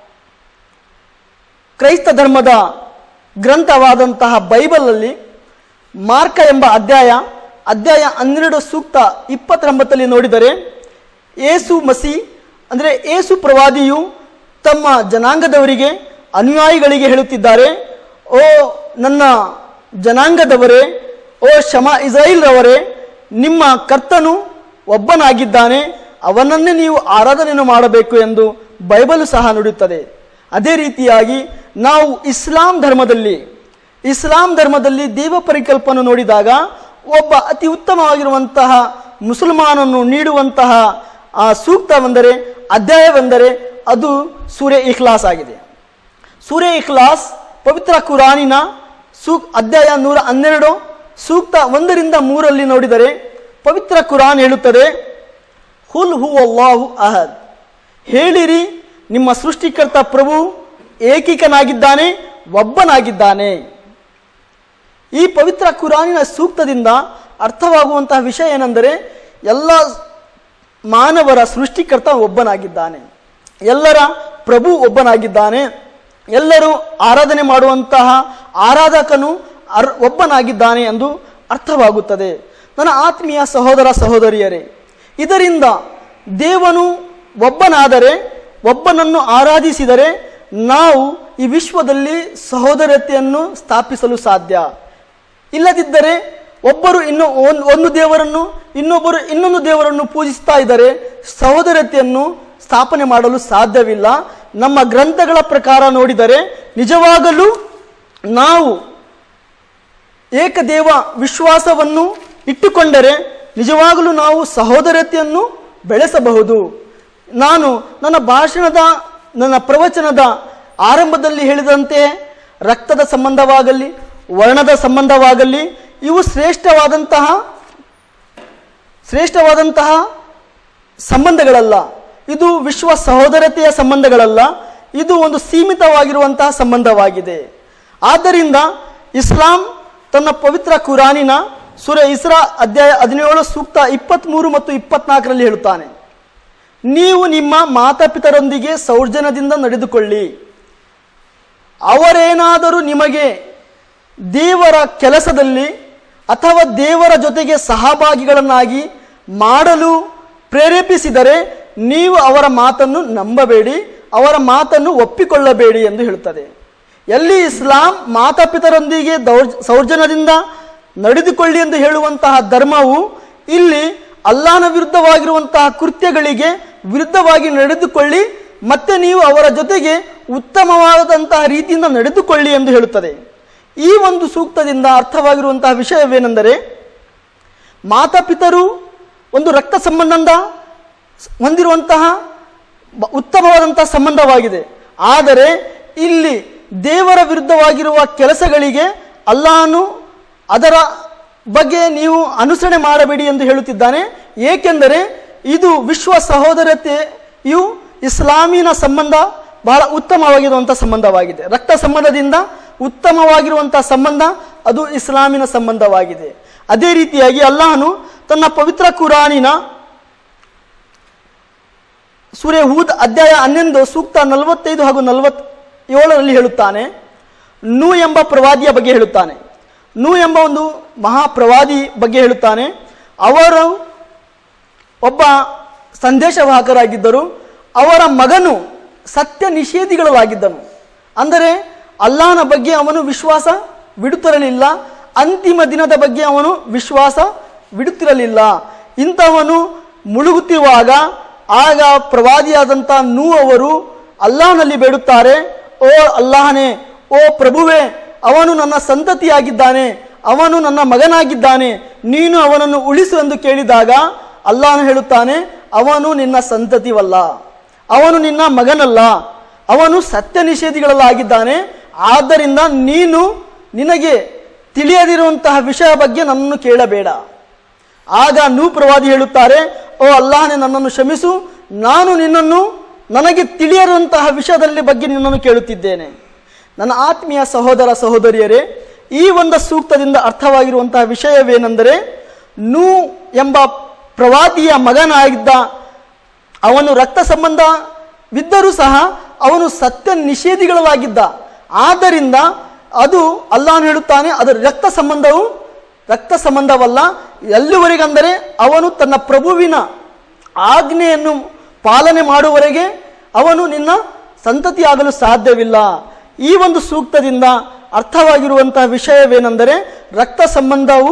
ಕ್ರೈಸ್ತ ಧರ್ಮದ ಗ್ರಂಥವಾದಂತಹ ಬೈಬಲಲ್ಲಿ ಮಾರ್ಕ ಎಂಬ ಅಧ್ಯಾಯ ಅಧ್ಯಾಯ ಹನ್ನೆರಡು ಸೂಕ್ತ ಇಪ್ಪತ್ತೊಂಬತ್ತಲ್ಲಿ ನೋಡಿದರೆ ಏಸು ಮಸಿ ಅಂದರೆ ಏಸು ಪ್ರವಾದಿಯು ತಮ್ಮ ಜನಾಂಗದವರಿಗೆ ಅನುಯಾಯಿಗಳಿಗೆ ಹೇಳುತ್ತಿದ್ದಾರೆ ಓ ನನ್ನ ಜನಾಂಗದವರೇ ಓ ಶಮ ಇಸ್ರಾಯಿಲ್ರವರೇ ನಿಮ್ಮ ಕರ್ತನು ಒಬ್ಬನಾಗಿದ್ದಾನೆ ಅವನನ್ನೇ ನೀವು ಆರಾಧನೆಯನ್ನು ಮಾಡಬೇಕು ಎಂದು ಬೈಬಲು ಸಹ ನುಡಿಯುತ್ತದೆ ಅದೇ ರೀತಿಯಾಗಿ ನಾವು ಇಸ್ಲಾಂ ಧರ್ಮದಲ್ಲಿ ಇಸ್ಲಾಂ ಧರ್ಮದಲ್ಲಿ ದೇವ ಪರಿಕಲ್ಪನೆ ನೋಡಿದಾಗ ಒಬ್ಬ ಅತಿ ಉತ್ತಮವಾಗಿರುವಂತಹ ಮುಸಲ್ಮಾನನ್ನು ನೀಡುವಂತಹ ಆ ಸೂಕ್ತವೆಂದರೆ ಅಧ್ಯಾಯವೆಂದರೆ ಅದು ಸೂರ್ಯ ಇಖ್ಲಾಸ್ ಆಗಿದೆ ಸೂರ್ಯ ಇಖ್ಲಾಸ್ ಪವಿತ್ರ ಕುರಾನಿನ ಸೂಕ್ ಅಧ್ಯಾಯ ನೂರ ಹನ್ನೆರಡು ಸೂಕ್ತ ಒಂದರಿಂದ ಮೂರಲ್ಲಿ ನೋಡಿದರೆ ಪವಿತ್ರ ಕುರಾನ್ ಹೇಳುತ್ತದೆ ಹುಲ್ ಹು ಅಲ್ಲಾಹು ಅಹದ್ ಹೇಳಿರಿ ನಿಮ್ಮ ಸೃಷ್ಟಿಕರ್ತ ಪ್ರಭು ಏಕೀಕನಾಗಿದ್ದಾನೆ ಒಬ್ಬನಾಗಿದ್ದಾನೆ ಈ ಪವಿತ್ರ ಕುರಾನಿನ ಸೂಕ್ತದಿಂದ ಅರ್ಥವಾಗುವಂತಹ ವಿಷಯ ಏನೆಂದರೆ ಎಲ್ಲ ಮಾನವರ ಸೃಷ್ಟಿಕರ್ತ ಒಬ್ಬನಾಗಿದ್ದಾನೆ ಎಲ್ಲರ ಪ್ರಭು ಒಬ್ಬನಾಗಿದ್ದಾನೆ ಎಲ್ಲರೂ ಆರಾಧನೆ ಮಾಡುವಂತಹ ಆರಾಧಕನು ಅರ್ ಒಬ್ಬನಾಗಿದ್ದಾನೆ ಎಂದು ಅರ್ಥವಾಗುತ್ತದೆ ನನ್ನ ಆತ್ಮೀಯ ಸಹೋದರ ಸಹೋದರಿಯರೇ ಇದರಿಂದ ದೇವನು ಒಬ್ಬನಾದರೆ ಒಬ್ಬನನ್ನು ಆರಾಧಿಸಿದರೆ ನಾವು ಈ ವಿಶ್ವದಲ್ಲಿ ಸಹೋದರತೆಯನ್ನು ಸ್ಥಾಪಿಸಲು ಸಾಧ್ಯ ಇಲ್ಲದಿದ್ದರೆ ಒಬ್ಬರು ಇನ್ನು ಒಂದ್- ಒಂದು ದೇವರನ್ನು ಇನ್ನೊಬ್ಬರು ಇನ್ನೊಂದು ದೇವರನ್ನು ಪೂಜಿಸ್ತಾ ಇದ್ದರೆ ಸಹೋದರತೆಯನ್ನು ಸ್ಥಾಪನೆ ಮಾಡಲು ಸಾಧ್ಯವಿಲ್ಲ ನಮ್ಮ ಗ್ರಂಥಗಳ ಪ್ರಕಾರ ನೋಡಿದರೆ ನಿಜವಾಗಲೂ ನಾವು ಏಕದೇವ ವಿಶ್ವಾಸವನ್ನು ಇಟ್ಟುಕೊಂಡರೆ ನಿಜವಾಗಲೂ ನಾವು ಸಹೋದರತೆಯನ್ನು ಬೆಳೆಸಬಹುದು ನಾನು ನನ್ನ ಭಾಷಣದ ನನ್ನ ಪ್ರವಚನದ ಆರಂಭದಲ್ಲಿ ಹೇಳಿದಂತೆ ರಕ್ತದ ಸಂಬಂಧವಾಗಲಿ ವರ್ಣದ ಸಂಬಂಧವಾಗಲಿ ಇವು ಶ್ರೇಷ್ಠವಾದಂತಹ ಶ್ರೇಷ್ಠವಾದಂತಹ ಸಂಬಂಧಗಳಲ್ಲ ಇದು ವಿಶ್ವ ಸಹೋದರತೆಯ ಸಂಬಂಧಗಳಲ್ಲ ಇದು ಒಂದು ಸೀಮಿತವಾಗಿರುವಂತಹ ಸಂಬಂಧವಾಗಿದೆ ಆದ್ದರಿಂದ ಇಸ್ಲಾಂ ತನ್ನ ಪವಿತ್ರ ಕುರಾನಿನ ಸುರ ಇಸ್ರಾ ಅಧ್ಯಾಯ ಹದಿನೇಳು ಸೂಕ್ತ ಇಪ್ಪತ್ತ್ಮೂರು ಮತ್ತು ಇಪ್ಪತ್ನಾಲ್ಕರಲ್ಲಿ ಹೇಳುತ್ತಾನೆ ನೀವು ನಿಮ್ಮ ಮಾತಾಪಿತರೊಂದಿಗೆ ಸೌಜನ್ಯದಿಂದ ನಡೆದುಕೊಳ್ಳಿ ಅವರೇನಾದರೂ ನಿಮಗೆ ದೇವರ ಕೆಲಸದಲ್ಲಿ ಅಥವಾ ದೇವರ ಜೊತೆಗೆ ಸಹಭಾಗಿಗಳನ್ನಾಗಿ ಮಾಡಲು ಪ್ರೇರೇಪಿಸಿದರೆ ನೀವು ಅವರ ಮಾತನ್ನು ನಂಬಬೇಡಿ ಅವರ ಮಾತನ್ನು ಒಪ್ಪಿಕೊಳ್ಳಬೇಡಿ ಎಂದು ಹೇಳುತ್ತದೆ ಎಲ್ಲಿ ಇಸ್ಲಾಂ ಮಾತಾಪಿತರೊಂದಿಗೆ ದೌರ್ ಸೌಜನ್ಯದಿಂದ ನಡೆದುಕೊಳ್ಳಿ ಎಂದು ಹೇಳುವಂತಹ ಧರ್ಮವು ಇಲ್ಲಿ ಅಲ್ಲಾನ ವಿರುದ್ಧವಾಗಿರುವಂತಹ ಕೃತ್ಯಗಳಿಗೆ ವಿರುದ್ಧವಾಗಿ ನಡೆದುಕೊಳ್ಳಿ ಮತ್ತೆ ನೀವು ಅವರ ಜೊತೆಗೆ ಉತ್ತಮವಾದಂತಹ ರೀತಿಯಿಂದ ನಡೆದುಕೊಳ್ಳಿ ಎಂದು ಹೇಳುತ್ತದೆ ಈ ಒಂದು ಸೂಕ್ತದಿಂದ ಅರ್ಥವಾಗಿರುವಂತಹ ವಿಷಯವೇನೆಂದರೆ ಮಾತಾಪಿತರು ಒಂದು ರಕ್ತ ಸಂಬಂಧ ಹೊಂದಿರುವಂತಹ ಬ- ಉತ್ತಮವಾದಂತಹ ಸಂಬಂಧವಾಗಿದೆ ಆದರೆ ಇಲ್ಲಿ ದೇವರ ವಿರುದ್ಧವಾಗಿರುವ ಕೆಲಸಗಳಿಗೆ ಅಲ್ಲಾನು ಅದರ ಬಗ್ಗೆ ನೀವು ಅನುಸರಣೆ ಮಾಡಬೇಡಿ ಎಂದು ಹೇಳುತ್ತಿದ್ದಾನೆ ಏಕೆಂದರೆ ಇದು ವಿಶ್ವ ಸಹೋದರತೆಯು ಇಸ್ಲಾಮಿನ ಸಂಬಂಧ ಬಹಳ ಉತ್ತಮವಾಗಿರುವಂಥ ಸಂಬಂಧವಾಗಿದೆ ರಕ್ತ ಸಂಬಂಧದಿಂದ ಉತ್ತಮವಾಗಿರುವಂತಹ ಸಂಬಂಧ ಅದು ಇಸ್ಲಾಮಿನ ಸಂಬಂಧವಾಗಿದೆ ಅದೇ ರೀತಿಯಾಗಿ ಅಲ್ಲಾಹನು ತನ್ನ ಪವಿತ್ರ ಕುರಾನಿನ ಸೂರ್ಯ ಹೂದ್ ಅಧ್ಯಾಯ ಹನ್ನೊಂದು ಸೂಕ್ತ ನಲವತ್ತೈದು ಹಾಗೂ ನಲವತ್ ಏಳರಲ್ಲಿ ಹೇಳುತ್ತಾನೆ ನೂ ಎಂಬ ಪ್ರವಾದಿಯ ಬಗ್ಗೆ ಹೇಳುತ್ತಾನೆ ನೂ ಎಂಬ ಒಂದು ಮಹಾಪ್ರವಾದಿ ಬಗ್ಗೆ ಹೇಳುತ್ತಾನೆ ಅವರು ಒಬ್ಬ ಸಂದೇಶವಾಹಕರಾಗಿದ್ದರು ಅವರ ಮಗನು ಸತ್ಯ ನಿಷೇಧಿಗಳಾಗಿದ್ದನು ಅಂದರೆ ಅಲ್ಲಾಹನ ಬಗ್ಗೆ ಅವನು ವಿಶ್ವಾಸ ಬಿಡುತ್ತಿರಲಿಲ್ಲ ಅಂತಿಮ ದಿನದ ಬಗ್ಗೆ ಅವನು ವಿಶ್ವಾಸ ಬಿಡುತ್ತಿರಲಿಲ್ಲ ಇಂಥವನು ಮುಳುಗುತ್ತಿರುವಾಗ ಆಗ ಪ್ರವಾದಿಯಾದಂಥ ನೂ ಅವರು ಅಲ್ಲಾಹನಲ್ಲಿ ಬೇಡುತ್ತಾರೆ ಓ ಅಲ್ಲಾಹನೇ ಓ ಪ್ರಭುವೇ ಅವನು ನನ್ನ ಸಂತತಿಯಾಗಿದ್ದಾನೆ ಅವನು ನನ್ನ ಮಗನಾಗಿದ್ದಾನೆ ನೀನು ಅವನನ್ನು ಉಳಿಸು ಎಂದು ಕೇಳಿದಾಗ ಅಲ್ಲಾಹನು ಹೇಳುತ್ತಾನೆ ಅವನು ನಿನ್ನ ಸಂತತಿವಲ್ಲ ಅವನು ನಿನ್ನ ಮಗನಲ್ಲ ಅವನು ಸತ್ಯ ನಿಷೇಧಿಗಳಲ್ಲಾಗಿದ್ದಾನೆ ಆದ್ದರಿಂದ ನೀನು ನಿನಗೆ ತಿಳಿಯದಿರುವಂತಹ ವಿಷಯ ಬಗ್ಗೆ ನನ್ನನ್ನು ಕೇಳಬೇಡ ಆಗ ನೂ ಪ್ರವಾದಿ ಹೇಳುತ್ತಾರೆ ಓ ಅಲ್ಲಾಹನೇ ನನ್ನನ್ನು ಕ್ಷಮಿಸು ನಾನು ನಿನ್ನನ್ನು ನನಗೆ ತಿಳಿಯರುವಂತಹ ವಿಷಯದಲ್ಲಿ ಬಗ್ಗೆ ನಿನ್ನನ್ನು ಕೇಳುತ್ತಿದ್ದೇನೆ ನನ್ನ ಆತ್ಮೀಯ ಸಹೋದರ ಸಹೋದರಿಯರೇ ಈ ಒಂದು ಸೂಕ್ತದಿಂದ ಅರ್ಥವಾಗಿರುವಂತಹ ವಿಷಯವೇನೆಂದರೆ ನೂ ಎಂಬ ಪ್ರವಾದಿಯ ಮಗನಾಗಿದ್ದ ಅವನು ರಕ್ತ ಸಂಬಂಧವಿದ್ದರೂ ಸಹ ಅವನು ಸತ್ಯ ನಿಷೇಧಿಗಳಾಗಿದ್ದ ಆದ್ದರಿಂದ ಅದು ಅಲ್ಲಾಹನು ಹೇಳುತ್ತಾನೆ ಅದು ರಕ್ತ ಸಂಬಂಧವು ರಕ್ತ ಸಂಬಂಧವಲ್ಲ ಎಲ್ಲಿವರೆಗಂದರೆ ಅವನು ತನ್ನ ಪ್ರಭುವಿನ ಆಜ್ಞೆಯನ್ನು ಪಾಲನೆ ಮಾಡುವವರೆಗೆ ಅವನು ನಿನ್ನ ಸಂತತಿಯಾಗಲು ಸಾಧ್ಯವಿಲ್ಲ ಈ ಒಂದು ಸೂಕ್ತದಿಂದ ಅರ್ಥವಾಗಿರುವಂತಹ ವಿಷಯವೇನೆಂದರೆ ರಕ್ತ ಸಂಬಂಧವು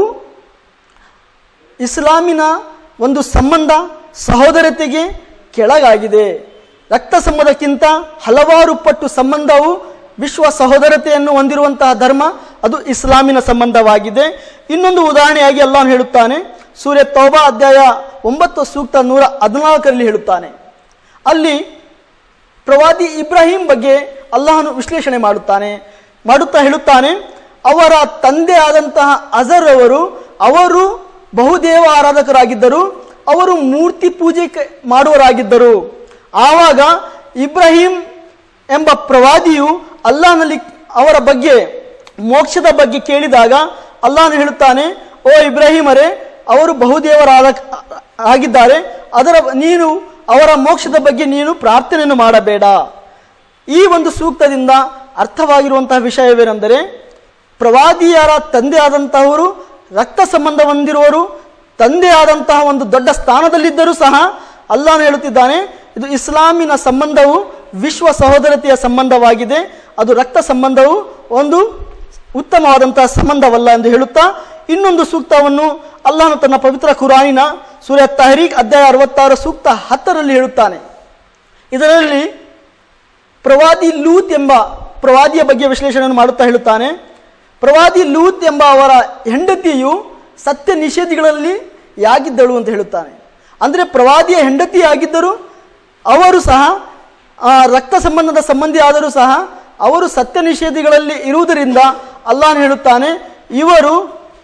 ಇಸ್ಲಾಮಿನ ಒಂದು ಸಂಬಂಧ ಸಹೋದರತೆಗೆ ಕೆಳಗಾಗಿದೆ ರಕ್ತ ಸಂಬಂಧಕ್ಕಿಂತ ಹಲವಾರು ಪಟ್ಟು ಸಂಬಂಧವು ವಿಶ್ವ ಸಹೋದರತೆಯನ್ನು ಹೊಂದಿರುವಂತಹ ಧರ್ಮ ಅದು ಇಸ್ಲಾಮಿನ ಸಂಬಂಧವಾಗಿದೆ ಇನ್ನೊಂದು ಉದಾಹರಣೆಯಾಗಿ ಅಲ್ಲಾಹನು ಹೇಳುತ್ತಾನೆ ಸೂರ್ಯ ತೌಬಾ ಅಧ್ಯಾಯ ಒಂಬತ್ತು ಸೂಕ್ತ ನೂರ ಹದಿನಾಲ್ಕರಲ್ಲಿ ಹೇಳುತ್ತಾನೆ ಅಲ್ಲಿ ಪ್ರವಾದಿ ಇಬ್ರಾಹಿಂ ಬಗ್ಗೆ ಅಲ್ಲಾಹನು ವಿಶ್ಲೇಷಣೆ ಮಾಡುತ್ತಾನೆ ಮಾಡುತ್ತಾ ಹೇಳುತ್ತಾನೆ ಅವರ ತಂದೆ ಆದಂತಹ ಅಜರ್ ಅವರು ಅವರು ಬಹುದೇವ ಆರಾಧಕರಾಗಿದ್ದರು ಅವರು ಮೂರ್ತಿ ಪೂಜೆ ಕ- ಮಾಡುವರಾಗಿದ್ದರು ಆವಾಗ ಇಬ್ರಾಹಿಂ ಎಂಬ ಪ್ರವಾದಿಯು ಅಲ್ಲಾಹನಲ್ಲಿ ಅವರ ಬಗ್ಗೆ ಮೋಕ್ಷದ ಬಗ್ಗೆ ಕೇಳಿದಾಗ ಅಲ್ಲಾಹನು ಹೇಳುತ್ತಾನೆ ಓ ಇಬ್ರಾಹಿಮರೇ ಅವರು ಬಹುದೇವರಾದ ಆಗಿದ್ದಾರೆ ಅದರ ನೀನು ಅವರ ಮೋಕ್ಷದ ಬಗ್ಗೆ ನೀನು ಪ್ರಾರ್ಥನೆಯನ್ನು ಮಾಡಬೇಡ ಈ ಒಂದು ಸೂಕ್ತದಿಂದ ಅರ್ಥವಾಗಿರುವಂತಹ ವಿಷಯವೇನೆಂದರೆ ಪ್ರವಾದಿಯರ ತಂದೆ ಆದಂತಹವರು ರಕ್ತ ಸಂಬಂಧ ಹೊಂದಿರುವವರು ತಂದೆ ಆದಂತಹ ಒಂದು ದೊಡ್ಡ ಸ್ಥಾನದಲ್ಲಿದ್ದರೂ ಸಹ ಅಲ್ಲಾನು ಹೇಳುತ್ತಿದ್ದಾನೆ ಇದು ಇಸ್ಲಾಮಿನ ಸಂಬಂಧವು ವಿಶ್ವ ಸಹೋದರತೆಯ ಸಂಬಂಧವಾಗಿದೆ ಅದು ರಕ್ತ ಸಂಬಂಧವು ಒಂದು ಉತ್ತಮವಾದಂತಹ ಸಂಬಂಧವಲ್ಲ ಎಂದು ಹೇಳುತ್ತಾ ಇನ್ನೊಂದು ಸೂಕ್ತವನ್ನು ಅಲ್ಲಾಹನು ತನ್ನ ಪವಿತ್ರ ಕುರಾನಿನ ಸೂರ್ಯ ತಹರೀಕ್ ಅಧ್ಯಾಯ ಅರವತ್ತಾರು ಸೂಕ್ತ ಹತ್ತರಲ್ಲಿ ಹೇಳುತ್ತಾನೆ ಇದರಲ್ಲಿ ಪ್ರವಾದಿ ಲೂತ್ ಎಂಬ ಪ್ರವಾದಿಯ ಬಗ್ಗೆ ವಿಶ್ಲೇಷಣೆಯನ್ನು ಮಾಡುತ್ತಾ ಹೇಳುತ್ತಾನೆ ಪ್ರವಾದಿ ಲೂತ್ ಎಂಬ ಅವರ ಹೆಂಡತಿಯು ಸತ್ಯ ನಿಷೇಧಿಗಳಲ್ಲಿ ಯಾಗಿದ್ದಳು ಅಂತ ಹೇಳುತ್ತಾನೆ ಅಂದರೆ ಪ್ರವಾದಿಯ ಹೆಂಡತಿಯಾಗಿದ್ದರು ಅವರು ಸಹ ಆ, ರಕ್ತ ಸಂಬಂಧದ ಸಂಬಂಧಿ ಆದರೂ ಸಹ ಅವರು ಸತ್ಯ ನಿಷೇಧಿಗಳಲ್ಲಿ ಇರುವುದರಿಂದ ಅಲ್ಲಾಹನು ಹೇಳುತ್ತಾನೆ ಇವರು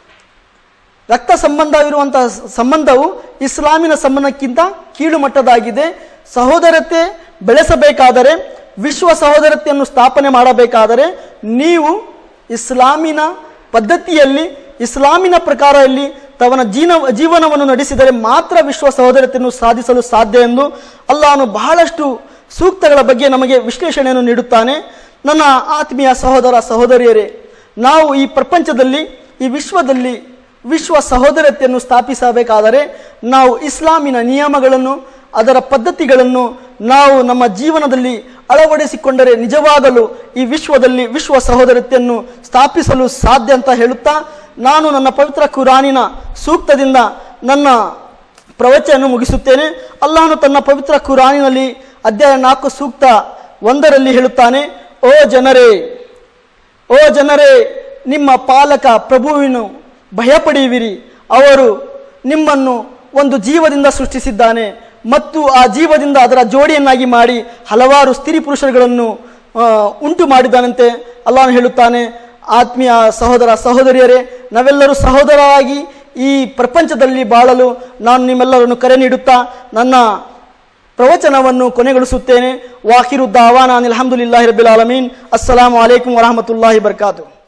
ರಕ್ತ ಸಂಬಂಧ ಇರುವಂತಹ ಸಂಬಂಧವು ಇಸ್ಲಾಮಿನ ಸಂಬಂಧಕ್ಕಿಂತ ಕೀಳು ಮಟ್ಟದಾಗಿದೆ ಸಹೋದರತೆ ಬೆಳೆಸಬೇಕಾದರೆ ವಿಶ್ವ ಸಹೋದರತೆಯನ್ನು ಸ್ಥಾಪನೆ ಮಾಡಬೇಕಾದರೆ ನೀವು ಇಸ್ಲಾಮಿನ ಪದ್ಧತಿಯಲ್ಲಿ ಇಸ್ಲಾಮಿನ ಪ್ರಕಾರದಲ್ಲಿ ತವನ ಜೀನ ಜೀವನವನ್ನು ನಡೆಸಿದರೆ ಮಾತ್ರ ವಿಶ್ವ ಸಹೋದರತೆಯನ್ನು ಸಾಧಿಸಲು ಸಾಧ್ಯ ಎಂದು ಅಲ್ಲಾಹನು ಬಹಳಷ್ಟು ಸೂಕ್ತಗಳ ಬಗ್ಗೆ ನಮಗೆ ವಿಶ್ಲೇಷಣೆಯನ್ನು ನೀಡುತ್ತಾನೆ ನನ್ನ ಆತ್ಮೀಯ ಸಹೋದರ ಸಹೋದರಿಯರೇ ನಾವು ಈ ಪ್ರಪಂಚದಲ್ಲಿ ಈ ವಿಶ್ವದಲ್ಲಿ ವಿಶ್ವ ಸಹೋದರತೆಯನ್ನು ಸ್ಥಾಪಿಸಬೇಕಾದರೆ ನಾವು ಇಸ್ಲಾಮಿನ ನಿಯಮಗಳನ್ನು ಅದರ ಪದ್ಧತಿಗಳನ್ನು ನಾವು ನಮ್ಮ ಜೀವನದಲ್ಲಿ ಅಳವಡಿಸಿಕೊಂಡರೆ ನಿಜವಾಗಲು ಈ ವಿಶ್ವದಲ್ಲಿ ವಿಶ್ವ ಸಹೋದರತೆಯನ್ನು ಸ್ಥಾಪಿಸಲು ಸಾಧ್ಯ ಅಂತ ಹೇಳುತ್ತಾ ನಾನು ನನ್ನ ಪವಿತ್ರ ಕುರಾನಿನ ಸೂಕ್ತದಿಂದ ನನ್ನ ಪ್ರವಚನ ಮುಗಿಸುತ್ತೇನೆ ಅಲ್ಲಾಹನು ತನ್ನ ಪವಿತ್ರ ಕುರಾನಿನಲ್ಲಿ ಅಧ್ಯಾಯ ನಾಲ್ಕು ಸೂಕ್ತ ಒಂದರಲ್ಲಿ ಹೇಳುತ್ತಾನೆ ಓ ಜನರೇ ಓ ಜನರೇ ನಿಮ್ಮ ಪಾಲಕ ಪ್ರಭುವಿನು ಭಯಪಡೆಯುವಿರಿ ಅವರು ನಿಮ್ಮನ್ನು ಒಂದು ಜೀವದಿಂದ ಸೃಷ್ಟಿಸಿದ್ದಾನೆ ಮತ್ತು ಆ ಜೀವದಿಂದ ಅದರ ಜೋಡಿಯನ್ನಾಗಿ ಮಾಡಿ ಹಲವಾರು ಸ್ತ್ರೀ ಪುರುಷರುಗಳನ್ನು ಆ, ಉಂಟು ಮಾಡಿದ್ದಾನಂತೆ ಅಲ್ಲಾಹನು ಹೇಳುತ್ತಾನೆ ಆತ್ಮೀಯ ಸಹೋದರ ಸಹೋದರಿಯರೇ ನಾವೆಲ್ಲರೂ ಸಹೋದರರಾಗಿ ಈ ಪ್ರಪಂಚದಲ್ಲಿ ಬಾಳಲು ನಾನು ನಿಮ್ಮೆಲ್ಲರನ್ನು ಕರೆ ನೀಡುತ್ತಾ ನನ್ನ ಪ್ರವಚನವನ್ನು ಕೊನೆಗೊಳಿಸುತ್ತೇನೆ ವಾಕಿರು ದಾವಾನ ಅನಿಲ್ ಅಲ್ಹಮ್ದುಲಿಲ್ಲಾಹಿ ರಬ್ಬಿಲ್ ಆಲಮೀನ್ ಅಸ್ಸಲಾಮು ಅಲೈಕುಂ ವರಹಮತುಲ್ಲಾಹಿ ಬರ್ಕಾತು